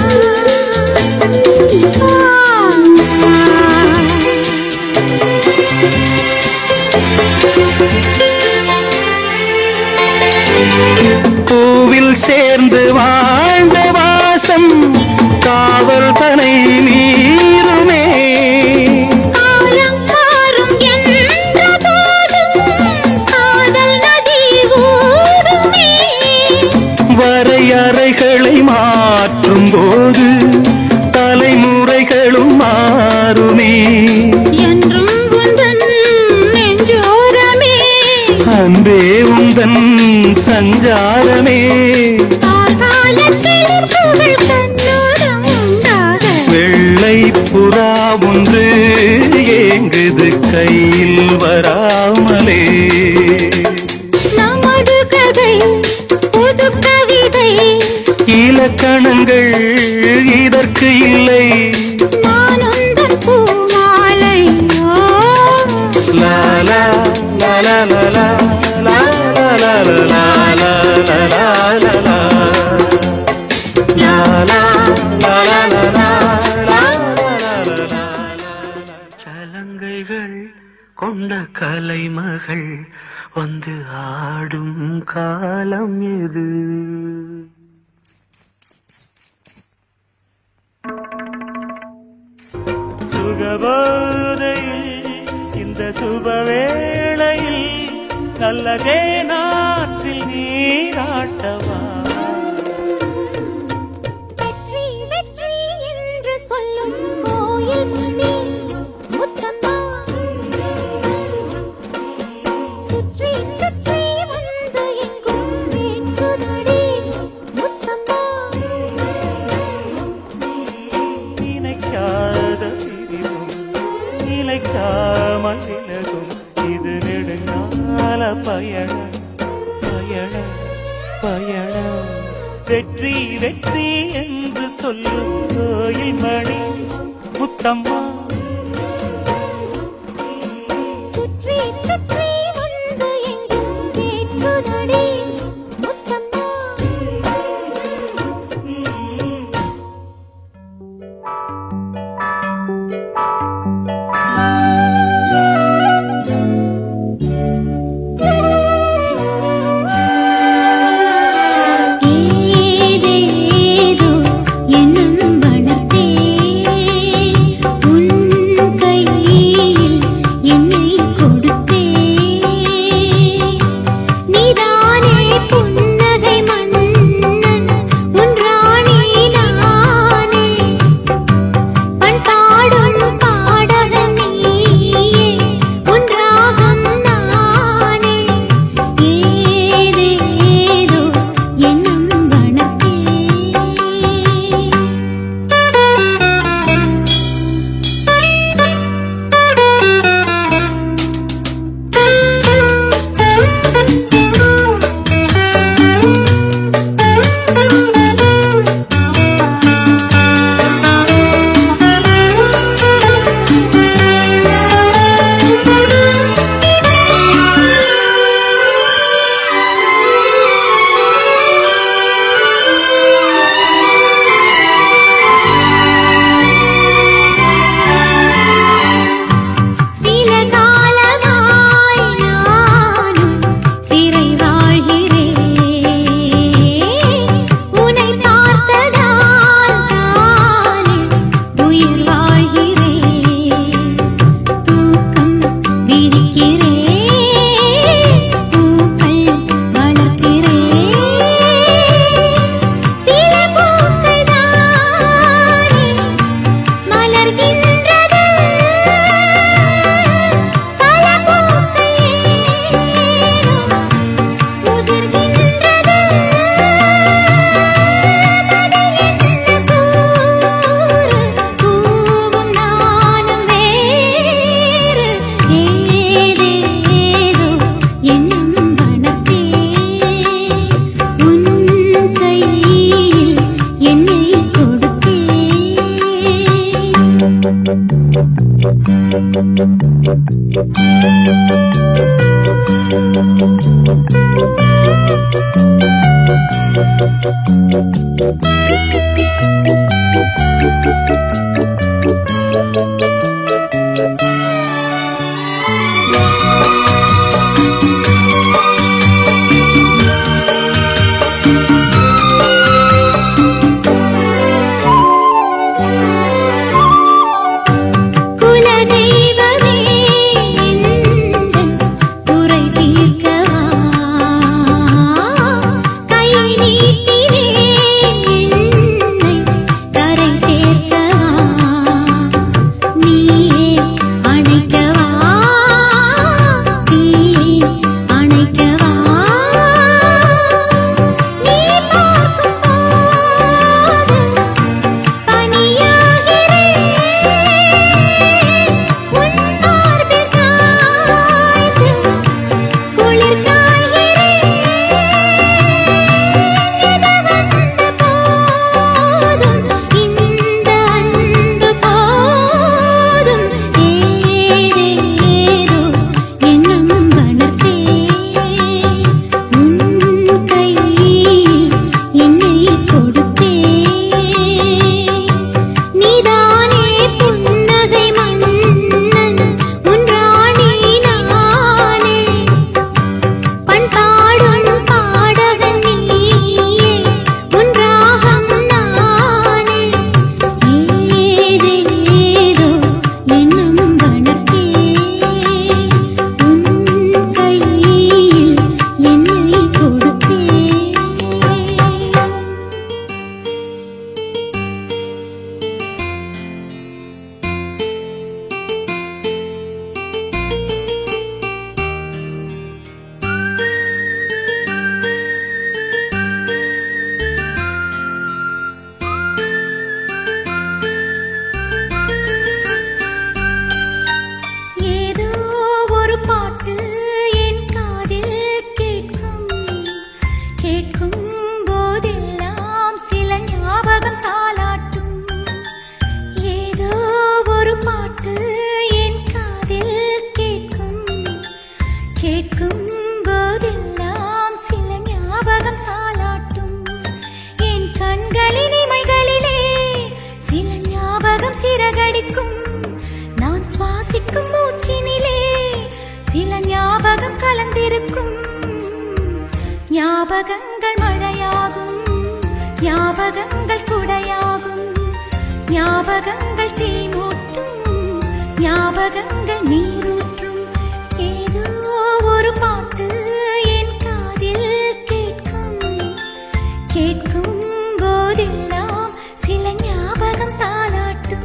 ஆ சஞ்சாரமே கார்காலத்தில் புகழ் கண்ணோரம் உண்டாக வெள்ளை புறா ஒன்று ஏங்குது கையில் வராமலே நமது கதை புது கவிதை இலக்கணங்கள் இதற்கு இல்லை நான் உந்தன் பூமாலையோ லா லா லா லா லா லா லா லா லா லா லா லா லா லா லா லா. லா லா லா லா லா லா லா லா லா லா லா. சலங்கைகள் கொண்ட கலைமகள் வந்து ஆடும் காலம் எது சுகபோதையில் இந்த சுபவேளையில் நல்லதே நாற்றில் நீராட்டவா வெற்றி வெற்றி என்று சொல்லும் கோயில் மணி முத்தம்மா சுற்றி சுற்றி வந்து எங்கும் வேண்டுதடி முத்தம்மா நினைக்காத பிரிவும் நிலைக்காமல் விலகும் இது நெடுங்கால பயணம் பயணம் பயணம் வெற்றி வெற்றி என்று சொல்லும் கோயில் மணி முத்தம்மா சுற்றி சுற்றி வந்து எங்கும் வேண்டுதடி முத்தம்மா ஏதேதோ எண்ணம் வளர்த்தே உன் கையில் என்னை கொடுத்தே நீதானே புன்னகை மன்னன் உன் ராணி நானே பண்பாடும் பாடகன் நீயே உன் ராகம் நானே ஏதேதோ எண்ணம் வளர்த்தே சில காலமாய் நானும் சிறை வாழ்கிறேன் உன்னை பார்த்ததால் தானே உயிர் வாழ்கிறேன் தூக்கம் விரிக்கிறேன் பூக்கள் வளர்க்கிறேன் சில பூக்கள் தானே மலர்கின்றது பல பூக்கள் ஏனோ உதிர்கின்றது கூறு கூவும் நானும் வேறு ஏதேதோ எண்ணம் வளர்த்தே உன் கையில் என்னை கொடுத்தே குலதெய்வமே எந்தன் குறை தீர்க்கவா கை நீட்டினேன் என்னை கரை சேர்க்கவா நீ சுவாசிக்கும் மூச்சினிலே சில ஞாபகம் கலந்திருக்கும் ஞாபகங்கள் மழையாகும் ஞாபகங்கள் குடையாகும் ஞாபகங்கள் தீமூட்டும் ஞாபகங்கள் நீரூற்றும் ஏதோ ஒரு பாட்டு என் காதில் கேட்கும் கேட்கும் போதெல்லாம் சில ஞாபகம் தாளாட்டும்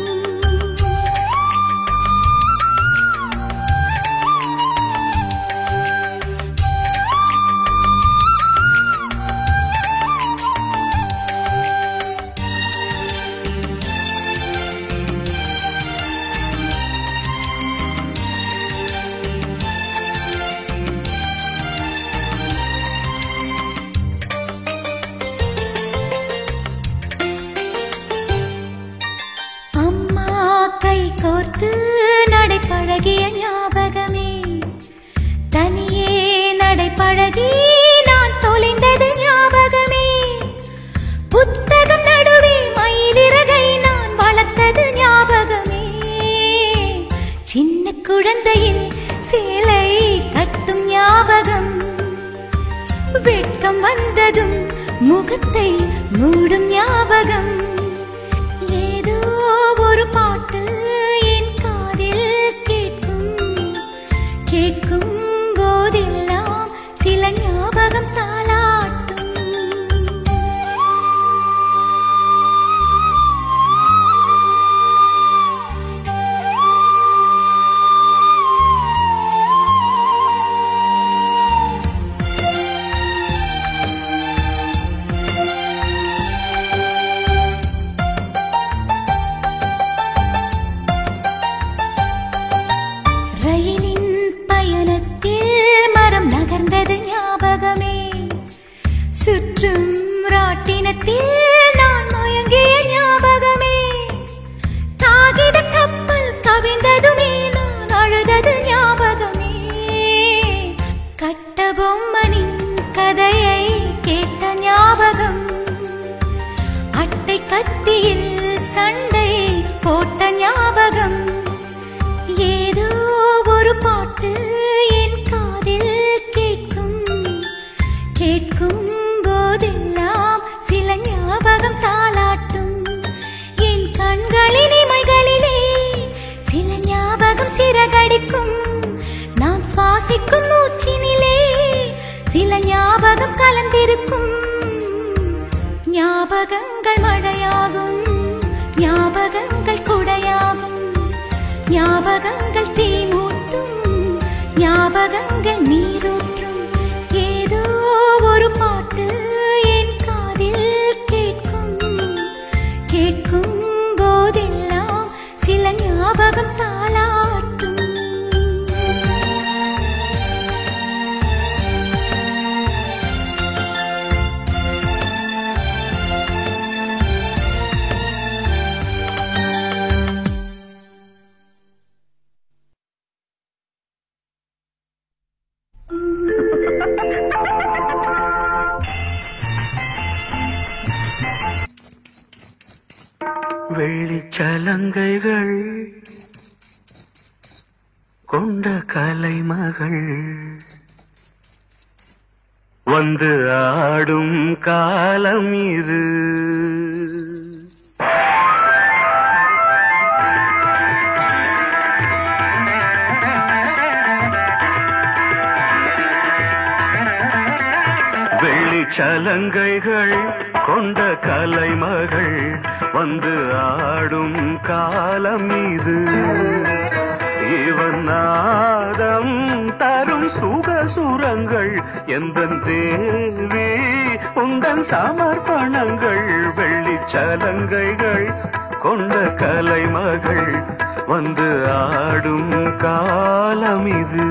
அம்மா கை கோர்த்து நடைப்பழகிய ஞாபகமே தனியே நடைப்பழகி நான் தொலைந்தது ஞாபகமே புத்தகம் நடுவே மயிலிறகை நான் வளர்த்தது ஞாபகமே சின்ன குழந்தையில் சேலை கட்டும் ஞாபகம் வெட்கம் வந்ததும் முகத்தை மூடும் ஞாபகம் ஏதோ ஒரு பாட்டு என் காதில் கேட்கும் கேட்கும் போதெல்லாம் சில ஞாபகம் தாளாட்டும் ரயிலின் பயணத்தில் மரம் நகர்ந்தது ஞாபகமே சுற்றும் ராட்டினத்தில் நான் மயங்கிய ஞாபகமே காகித கப்பல் கவிழ்ந்ததுமே நான் அழுதது ஞாபகமே கட்ட பொம்மனின் கதையை கேட்ட ஞாபகம் அட்டை கத்தியில் சண்டை போட்ட ஞாபகம் ஏதோ ஒரு பாட்டு என் காதில் கேட்கும் கேட்கும் போதெல்லாம் சில ஞாபகம் தாளாட்டும் என் கண்களின் இமைகளிலே சில ஞாபகம் சிறகடிக்கும் நான் சுவாசிக்கும் மூச்சினிலே சில ஞாபகம் கலந்திருக்கும் ஞாபகங்கள் மழையாகும் ஞாபகங்கள் குடையாகும் ஞாபகங்கள் தீமூட்டும் ஞாபகங்கள் நீரூற்றும் ஏதோ ஒரு பாட்டு என் காதில் கேட்கும் கேட்கும் போதெல்லாம் சில ஞாபகம் தாளாட்டும் வெள்ளிச்சலங்கைகள் கொண்ட கலைமகள் வந்து ஆடும் காலம் இது வெள்ளிச்சலங்கைகள் கொண்ட கலைமகள் வந்து ஆடும் காலம் இது இவன் நாதம் தரும் சுக சுரங்கள் எந்த தேவி உந்தன் சமர்ப்பணங்கள் வெள்ளிச்சலங்கைகள் கொண்ட கலைமகள் வந்து ஆடும் காலம் இது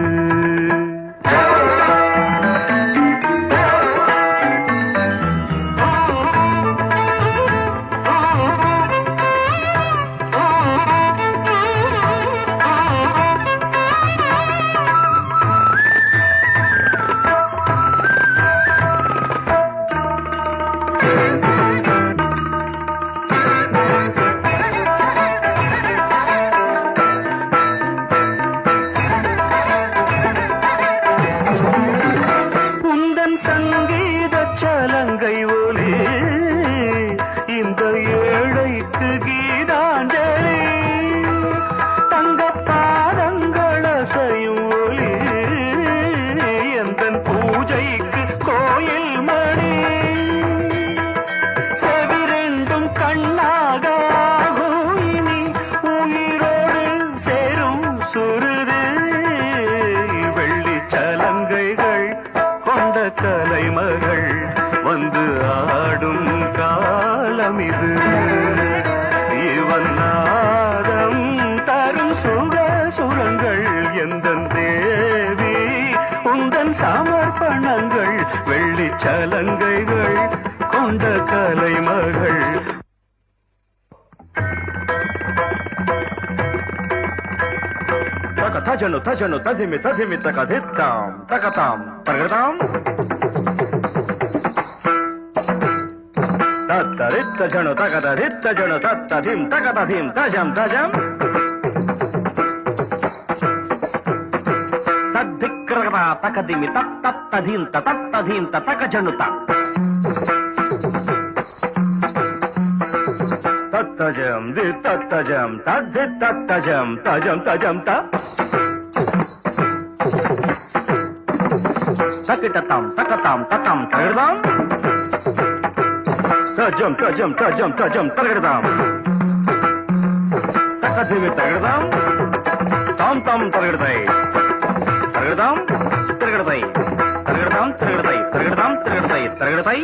சுரங்கள் எந்த தேவி உந்தன் சமர்ப்பணங்கள் வெள்ளி சலங்கைகள் கொண்ட கலைமகள் తక తజను తజను తదిమి తదిమి తక దిత్తాం తకతాం తగడతాం తత్తరిత్త జను తగద దిత్త జను తత్త ధిం తగద ధిం తజం తజం తద్దిక్రగద తకదిమి తత్తత్త ధిం తత్త ధిం తక జనుత తత్తజం ది తత్తజం తద్ది తత్తజం తజం తజం త తకిటతాం తకతాం తతాం తగడదాం తజం తజం తజం తజం తగడదాం తకధిమి తగడదాం తాం తాం తగడతాయి తగడదాం తిరగడతాయి తరగడదాం తిరగడతాయి తిరగడదాం తిరగడతాయి తిరగడతాయి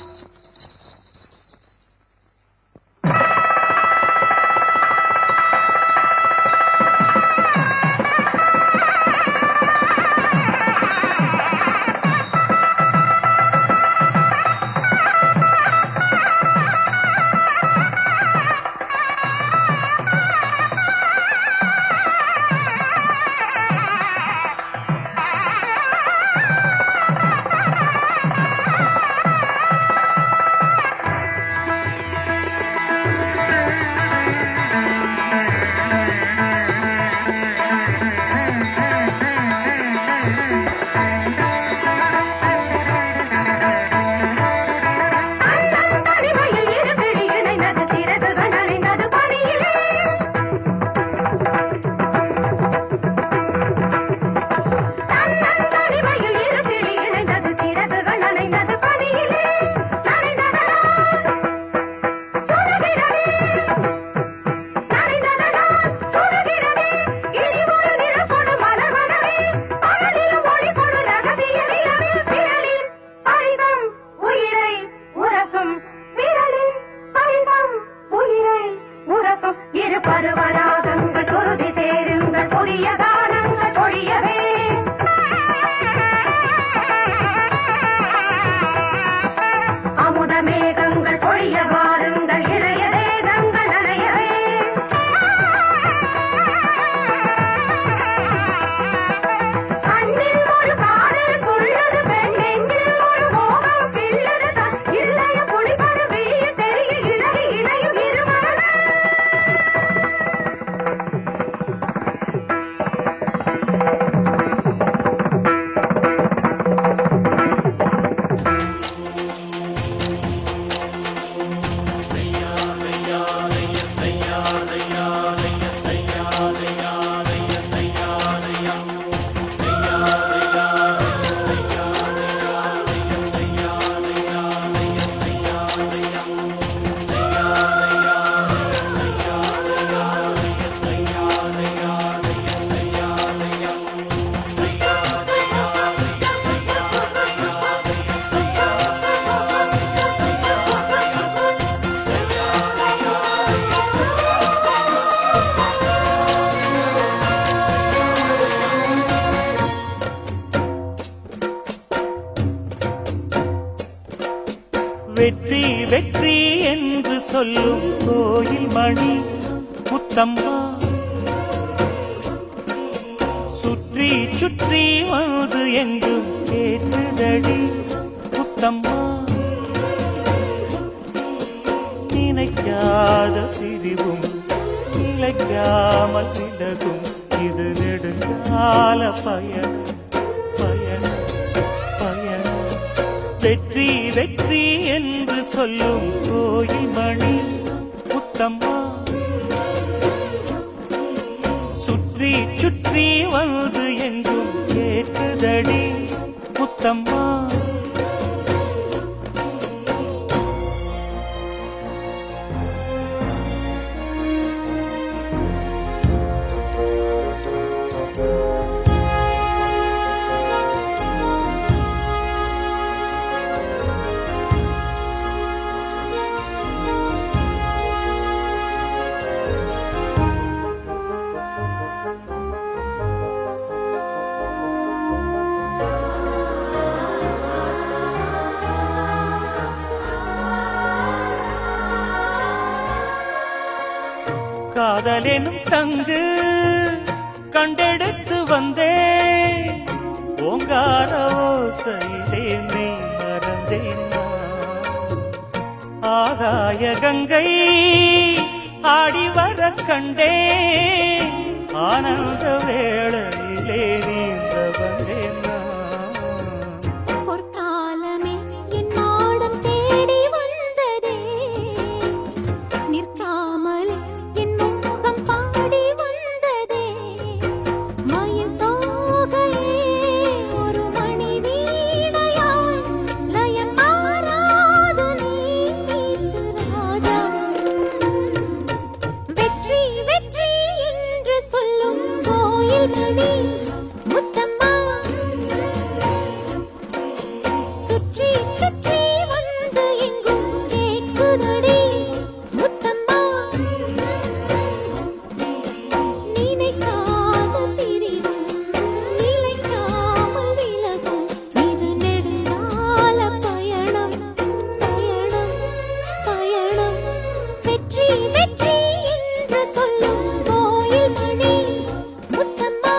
தனிமையில் இரு பிடி இணைந்தது சிறகுகள் நனைந்தது பனியிலே தன்னன் தனிமையில் இரு பிடி இணைந்தது சிறகுகள் நனைந்தது பனியிலே நனைந்ததனால் சுடுகிறதே நனைந்ததனால் சுடுகிறதே இனி ஒரு நிறம் கொடு மலர் மனமே பகலிலும் ஒளி கொடு ரகசிய நிலவே விரலில் பரிதம் உயிரை உரசும் விரலில் பரிதம் உயிரை உரசும் இரு பருவராகங்கள் சுருதி சேருங்கள் பொடிய கானங்கள் பொழியவே அமுத மேகங்கள் பொழிய வாருங்கள் இளைய தேகங்கள் நனையவே கண்ணில் ஒரு காதல் துள்ளது பெண் நெஞ்சில் ஒரு மோகம் கிள்ளது தன் இல்லைய புலிபடு விழிய தெரிய இழகி இணையும் இருமகள் வெற்றி வெற்றி என்று சொல்லும் கோயில் மணி முத்தம்மா சுற்றி சுற்றி வந்து எங்கும் கேட்டுதடி முத்தம்மா நினைக்காத பிரிவும் நிலைக்காமல் விலகும் இது நெடுங்கால பயணம் பயணம் பயணம் வெற்றி வெற்றி என்று சொல்லும் கோயில் மணி முத்தம்மா சுற்றி சுற்றி வந்து எங்கும் கேட்டுதடி முத்தம்மா காதலெனும் சங்கு கண்டெடுத்து வந்தேன் ஓங்கார ஓசையிலே மெய் மறந்தேன் நான். ஆகாய கங்கை ஆடி வர கண்டேன் ஆனந்த வேளையிலே நீந்த வந்தேன் நான். பொற்காலமே என் நாடம் தேடி வந்ததே நிற்காமலே என் முகம் பாடி வந்ததே மயில் தோகையே ஒரு மணி வீணையாய் லயம் மாறாது நீ மீட்டு ராஜா வெற்றி வெற்றி என்று சொல்லும் கோயில் மணி முத்தம்மா சுற்றி சுற்றி வந்து எங்கும் கேட்குதடி முத்தம்மா நினைக்காமல் பிரிவும் நிலைக்காமல் விலகும் இது நெடுங்கால பயணம் பயணம் பயணம் வெற்றி வெற்றி என்று சொல்லும் கோயில் மணி முத்தம்மா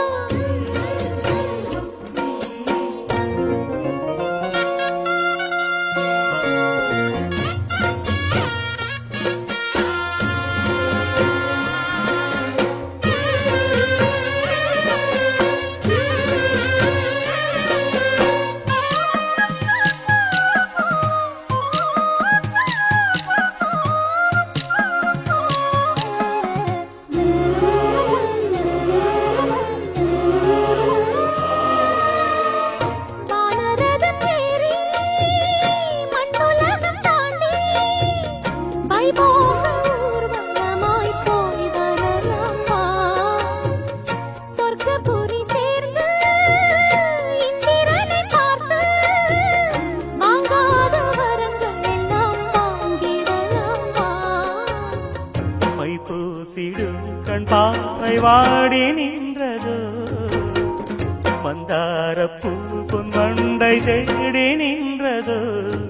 வானரதம் ஏறி மண்ணுலகம் தாண்டி வைபோக ஊர்வலமாய் போய் வரலாம் வா. சொர்க்கபுரி சேர்ந்து இந்திரனை பார்த்து வாங்காத வரங்கள் எல்லாம் வாங்கிடலாம் வா. மை பூசிடும் கண் பாவை வாடி நின்றதோ மந்தார பூ பொன் மண்டை தேடி நின்றதோ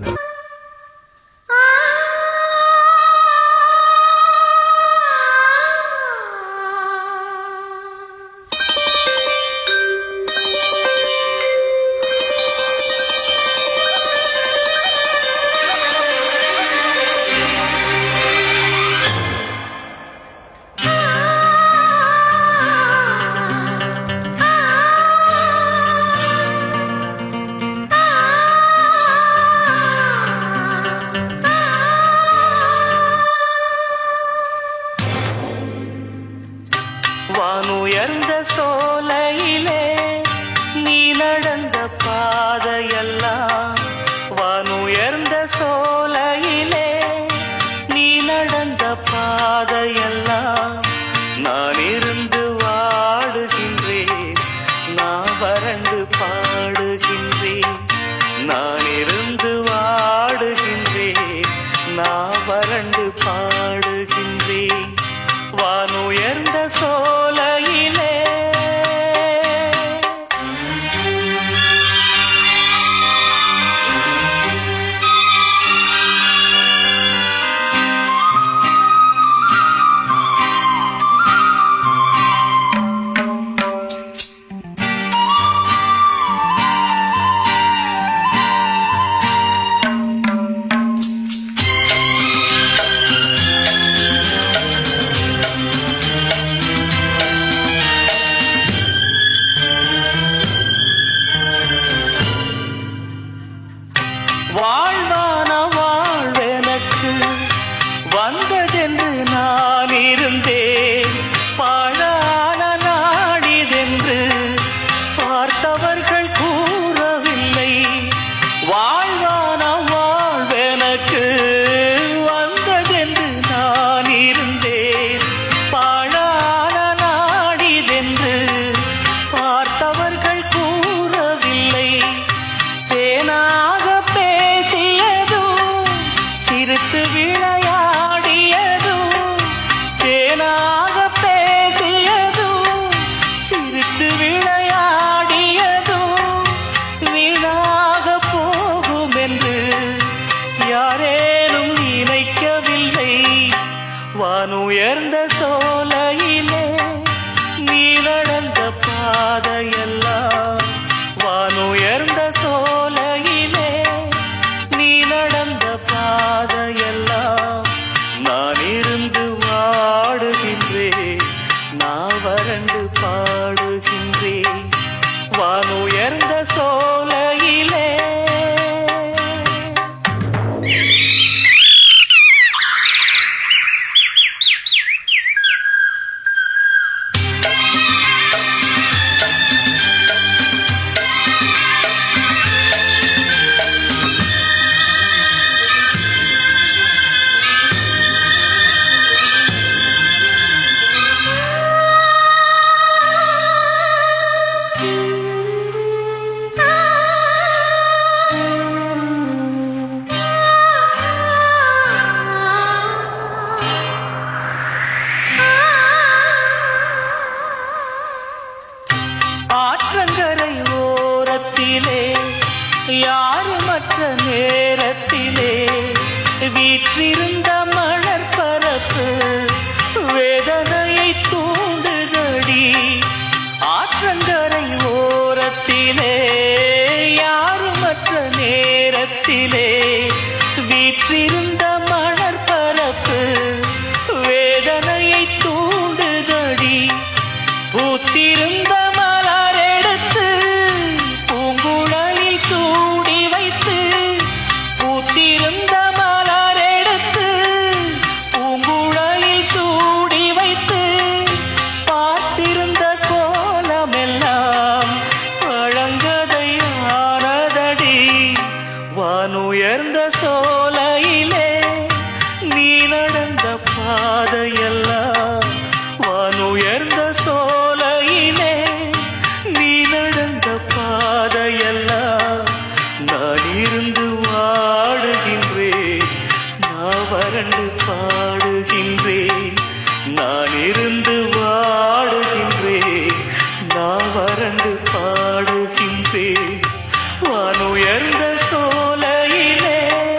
வானுயர்ந்த சோலையிலே நீ நடந்த பாதையெல்லாம் வானுயர்ந்த சோலையிலே நீ நடந்த பாதையெல்லாம் நான் இருந்து வாடுகின்றேன் நான் வறண்டு பாடுகின்றேன் நான் இருந்து வாடுகின்றேன் நான் வறண்டு பாடுகின்றேன் வானுயர்ந்த சோலையிலே பாதையெல்லாம் வானுயர்ந்த சோலையிலே நீ நடந்த பாதையெல்லாம் நான் இருந்து வாடுகின்றேன் நான் வறண்டு பாடுகின்றேன் வானுயர்ந்த சோலையிலே ஆற்றங்கரை ஓரத்திலே யாருமற்ற நேரத்திலே வீற்றிருந்த மணற் பரப்பு வேதனையை தூண்டுதடி ஆற்றங்கரை ஓரத்திலே யாருமற்ற நேரத்திலே வீற்றிருந்த மணற் பரப்பு வேதனையை தூண்டுதடி பூத்திருந்த மலர் எடுத்து பூங்குழலில் சூடி வைத்து பூத்திருந்த மலர் எடுத்து பூங்குழலில் சூடி வைத்து பார்த்திருந்த கோலமெல்லாம் பழங்கதையானதடி வானுயர்ந்த சோலையிலே நீ நடந்த பாதையெல்லாம் வானுயர்ந்த சோலையிலே நீ நடந்த பாதையெல்லாம் நான் இருந்து வாடுகின்றேன் நான் வறண்டு பாடுகின்றேன் நான் இருந்து வாடுகின்றேன் நான் வறண்டு பாடுகின்றேன் வானுயர்ந்த சோலையிலே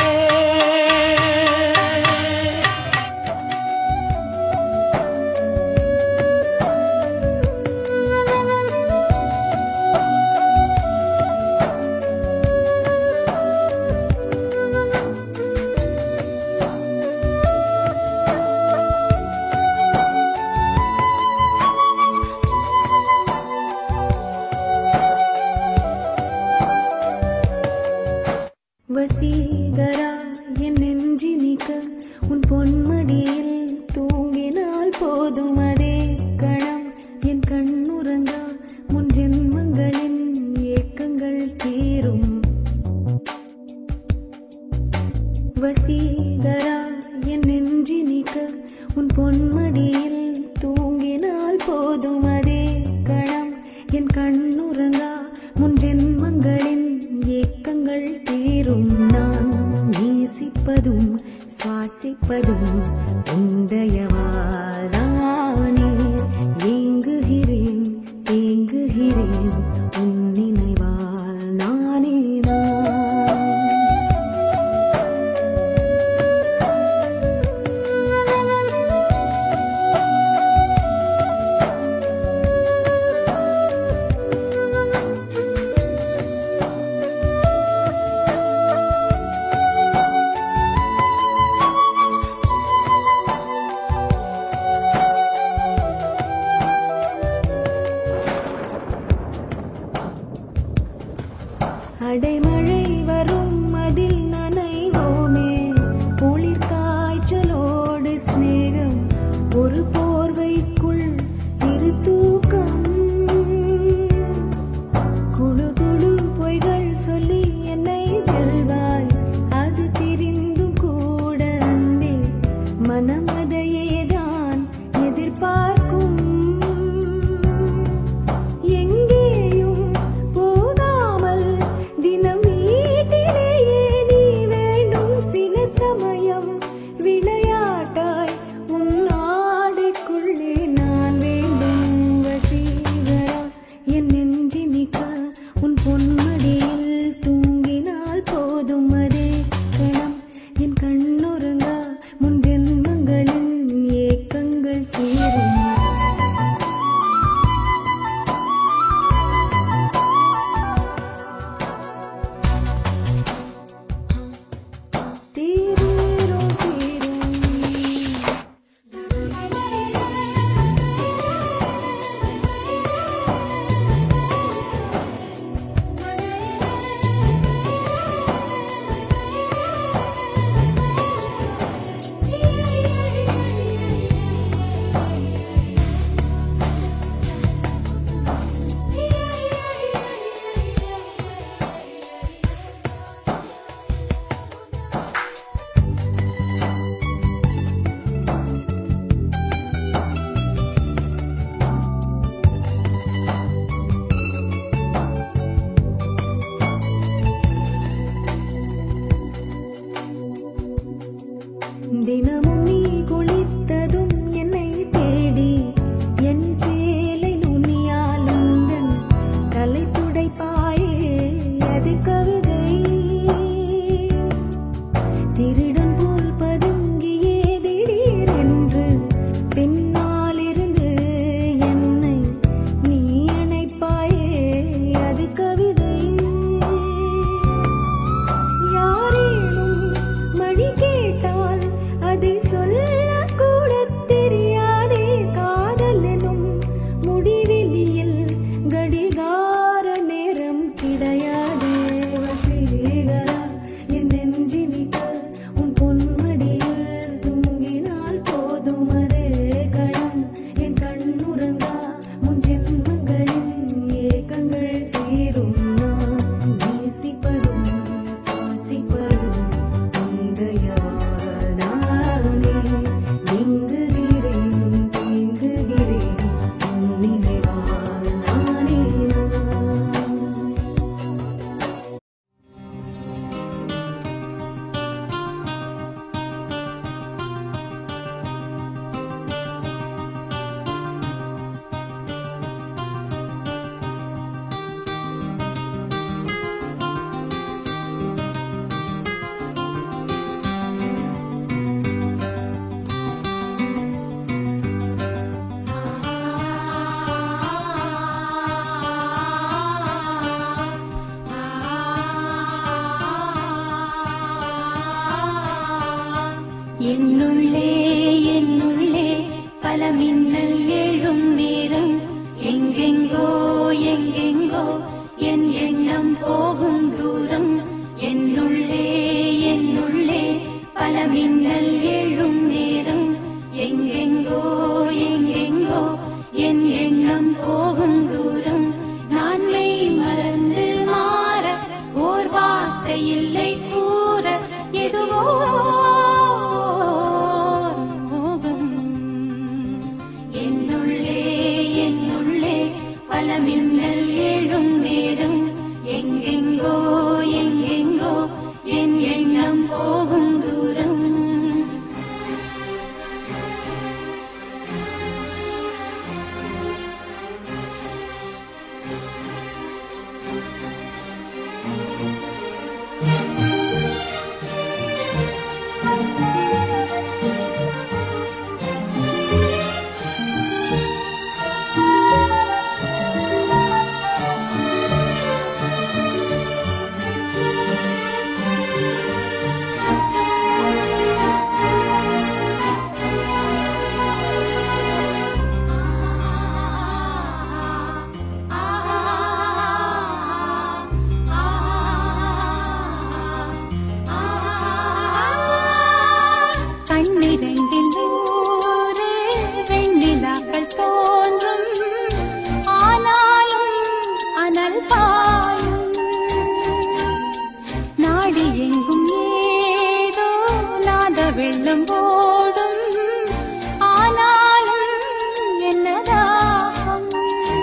வசீகரா என் நெஞ்சினிக்க உன் பொன்மடியில் தூங்கினால் போதும் அதே கணம் என் கண்ணுறங்கா முன் ஜென்மங்களின் ஏக்கங்கள் தீரும் வசீகரா என் நெஞ்சினிக்க உன் பொன்மடியில் தூங்கினால் போதும் அதே கணம் என் கண்ணுறங்கா முன் ஜென்மங்களின் ஏக்கங்கள் தீரும் நான் நேசிப்பதும் சுவாசிப்பதும் உந்தயவாதானே ஏங்குகிறேன் தேங்குகிறேன் உன் நினைவால் நானே நான் பல மின்னல் எழும் நேரம் எங்கெங்கோ எங்கெங்கோ என் எண்ணம் போகும் தூரம் கண்ணிரண்டில் நூறு வெண்ணிலாக்கள் தோன்றும் ஆனாலும் அனல் பாயும் நாடி எங்கும் ஏதோ நாத வெள்ளம் ஓடும் ஆனாலும் என்னதாகும்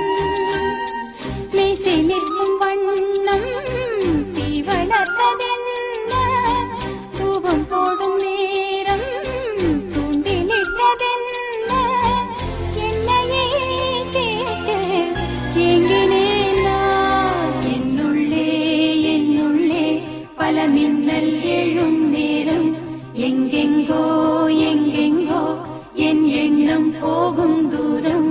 மீசை நிற்கும் வண்ணம் தீ வளர்த்ததென்ன தூபம் போடும் நேரம் தூண்டி நின்றதென்ன என்னையே கேட்டு ஏங்கினேன் நான் என்னுள்ளே என்னுள்ளே பல மின்னல் எழும் நேரம் எங்கெங்கோ எங்கெங்கோ என் எண்ணம் போகும் தூரம்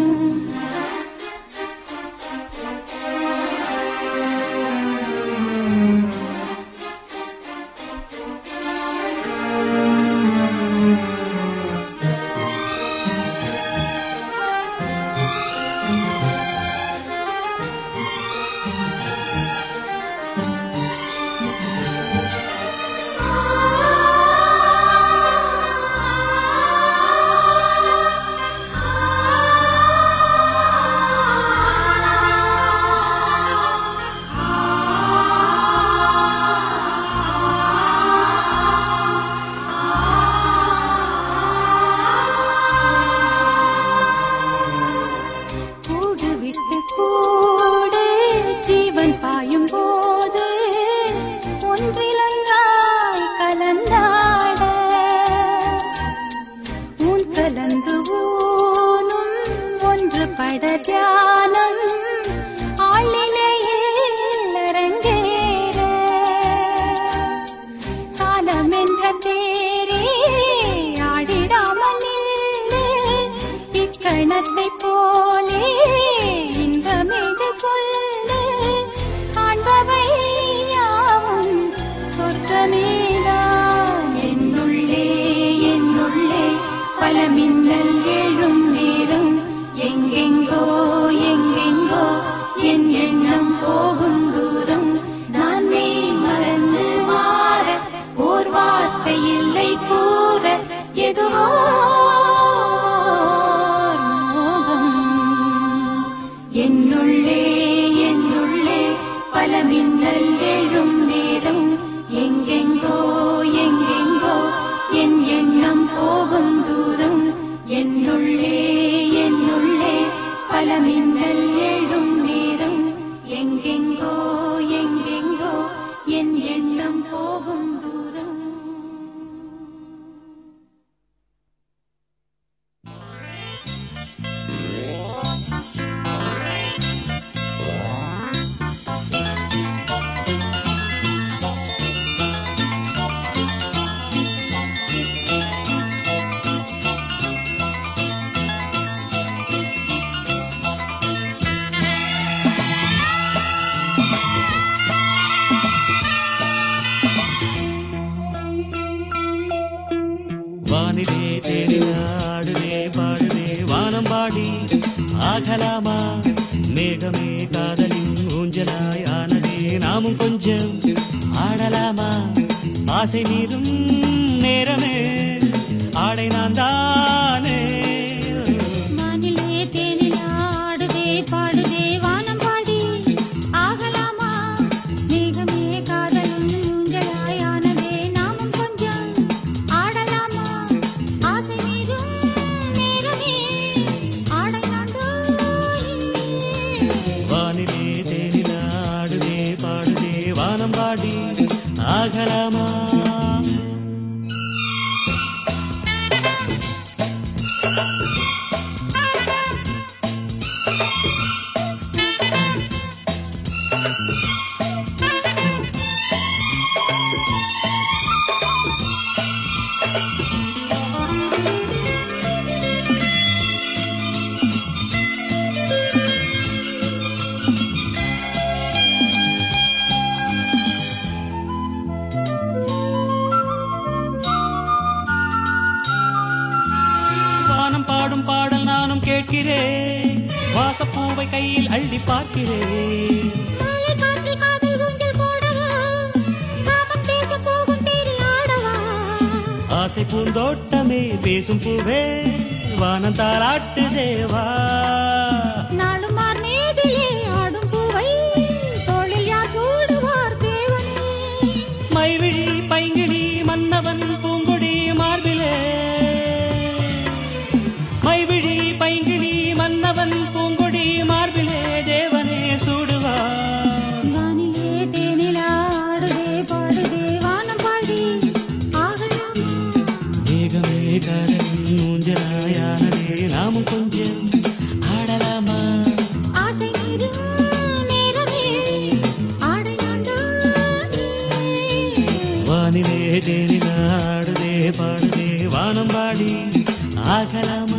கூடு விட்டு கூடு ஜீவன் பாயும் போது ஒன்றிலொன்றாய் கலந்தாட ஊன் கலந்து ஊனும் ஒன்று பட தியானம் ஆளிலையில் அரங்கேற காலம் என்ற தேரே ஆடிடாமல் நில்லு இக்கணத்தை போலே இன்பமேது சொல்லு காண்பவை யாவும் சொர்க்கமேதான் என்னுள்ளே என்னுள்ளே பல மின்னல் எழும் நேரம் எங்கெங்கோ எங்கெங்கோ என் எண்ணம் போகும் தூரம் நான் மெய் மறந்து மாற ஓர் வார்த்தை இல்லை கூற எதுவோ ஓர் மோகம் என்னுள்ளே என்னுள்ளே பல மின்னல் எழும் நேரம் எங்கெங்கோ எங்கெங்கோ என் எண்ணம் போகும் தூரம் என்னுள்ளே என்னுள்ளே பல மின்னல் எழும் நேரம் எங்கெங்கோ எங்கெங்கோ என் எண்ணம் போகும் தூரம் வானிலே தேடினாடுதே பாடுதே வானம் பாடி ஆகலாமா மேகமே காதலின் ஊஞ்சலாய் ஆனதே நாமும் கொஞ்சம் ஆடலாமா ஆசை மீதும் நேரமே ஆடை நான் தானே வானிலே தேனில் ஆடுதே பாடுதே வானம் பாடி ஆகலாமா மேகமே காதலும் ஊஞ்சலாயானதே நாமும் கொஞ்சம் ஆடலாமா ஆசை மீதும் நேரமே ஆடை நான் தானே வானிலே தேனில ஆடுதே பாடுதே வானம் பாடி ஆகலாமா வானம் பாடும் பாடல் நானும் கேட்கிறேன் வாசப்பூவை கையில் அள்ளி பார்க்கிறேன் மாலை காற்றில் காதல் ஊஞ்சல் போடவா காமம் பேச போகும் தேடி ஆடவா ஆசை பூந்தோட்டமே பேசும் பூவே வானம் தாராட்டு தேவா நாளும் மார் மீதிலே ஆடும் பூவை தோளில் யார் சூடுவார் தேவனே மைவிழி பைங்கிழி மன்னவன் பூங்கொடி மார்பிலே மைவிழி பைங்கிழி மன்னவன் பூங்கொடி மார்பிலே தேவனே சூடுவா வானிலே தேனிலா ஆடுதே பாடுதே வானம் பாடி ஆகலாமா மேகமே காதலின் ஊஞ்சலாயானதே நாமும் கொஞ்சம் ஆடலாமா ஆசை மீறும் நேரமே ஆடை நான் தானே வானிலே தேனில ஆடுதே பாடுதே வானம் பாடி ஆகலாமா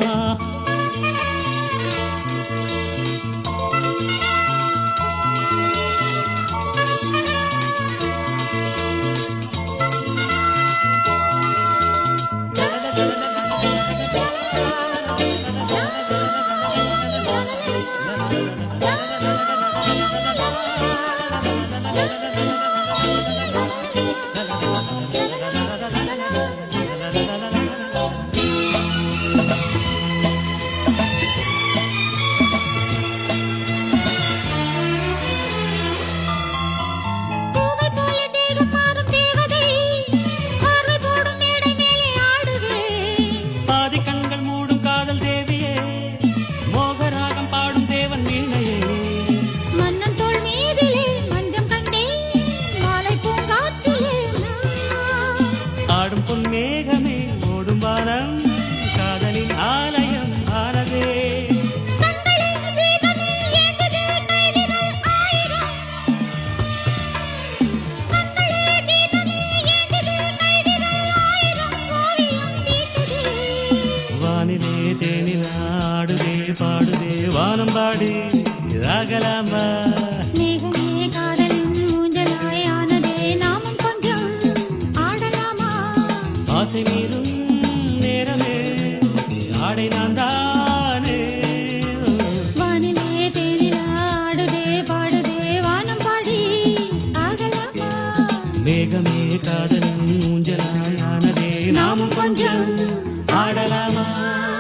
பூவை போல தேகம் மாறும் தேவதை பார்வை போடும் மேடை மேலே ஆடுவே பாதி கண்கள் மூடும் காதல் தேவியே மோகராகம் பாடும் தேவன் வீணையே மன்னன் தோள் மீதிலே மஞ்சம் கண்டே மாலை பூங்காற்றிலே நான் ஆடும் பொன் மேகமே ஓடும் வானம் காதலின் ஆலயம் ஆனதே கண்களின் தீபமே ஏந்ததே கைவிரல் ஆயிரம் கண்களே தீபமே ஏந்ததே கைவிரல் ஆயிரம் ஓவியம் தீட்டுதே வானிலே தேனில ஆடுதே பாடுதே வானம் பாடி ராகலாமா மேகமே காதலின் ஊஞ்சலாய் ஆனதே நாமும் கொஞ்சம் ஆடலாமா ஆசை மீறும் நேரமே ஆடை நான் தானே வானிலே தேனிலா ஆடுதே பாடுதே வானம் பாடி ஆகலாமா மேகமே காதலின் ஊஞ்சலாயானதே நாமும் கொஞ்சம் ஆடலாமா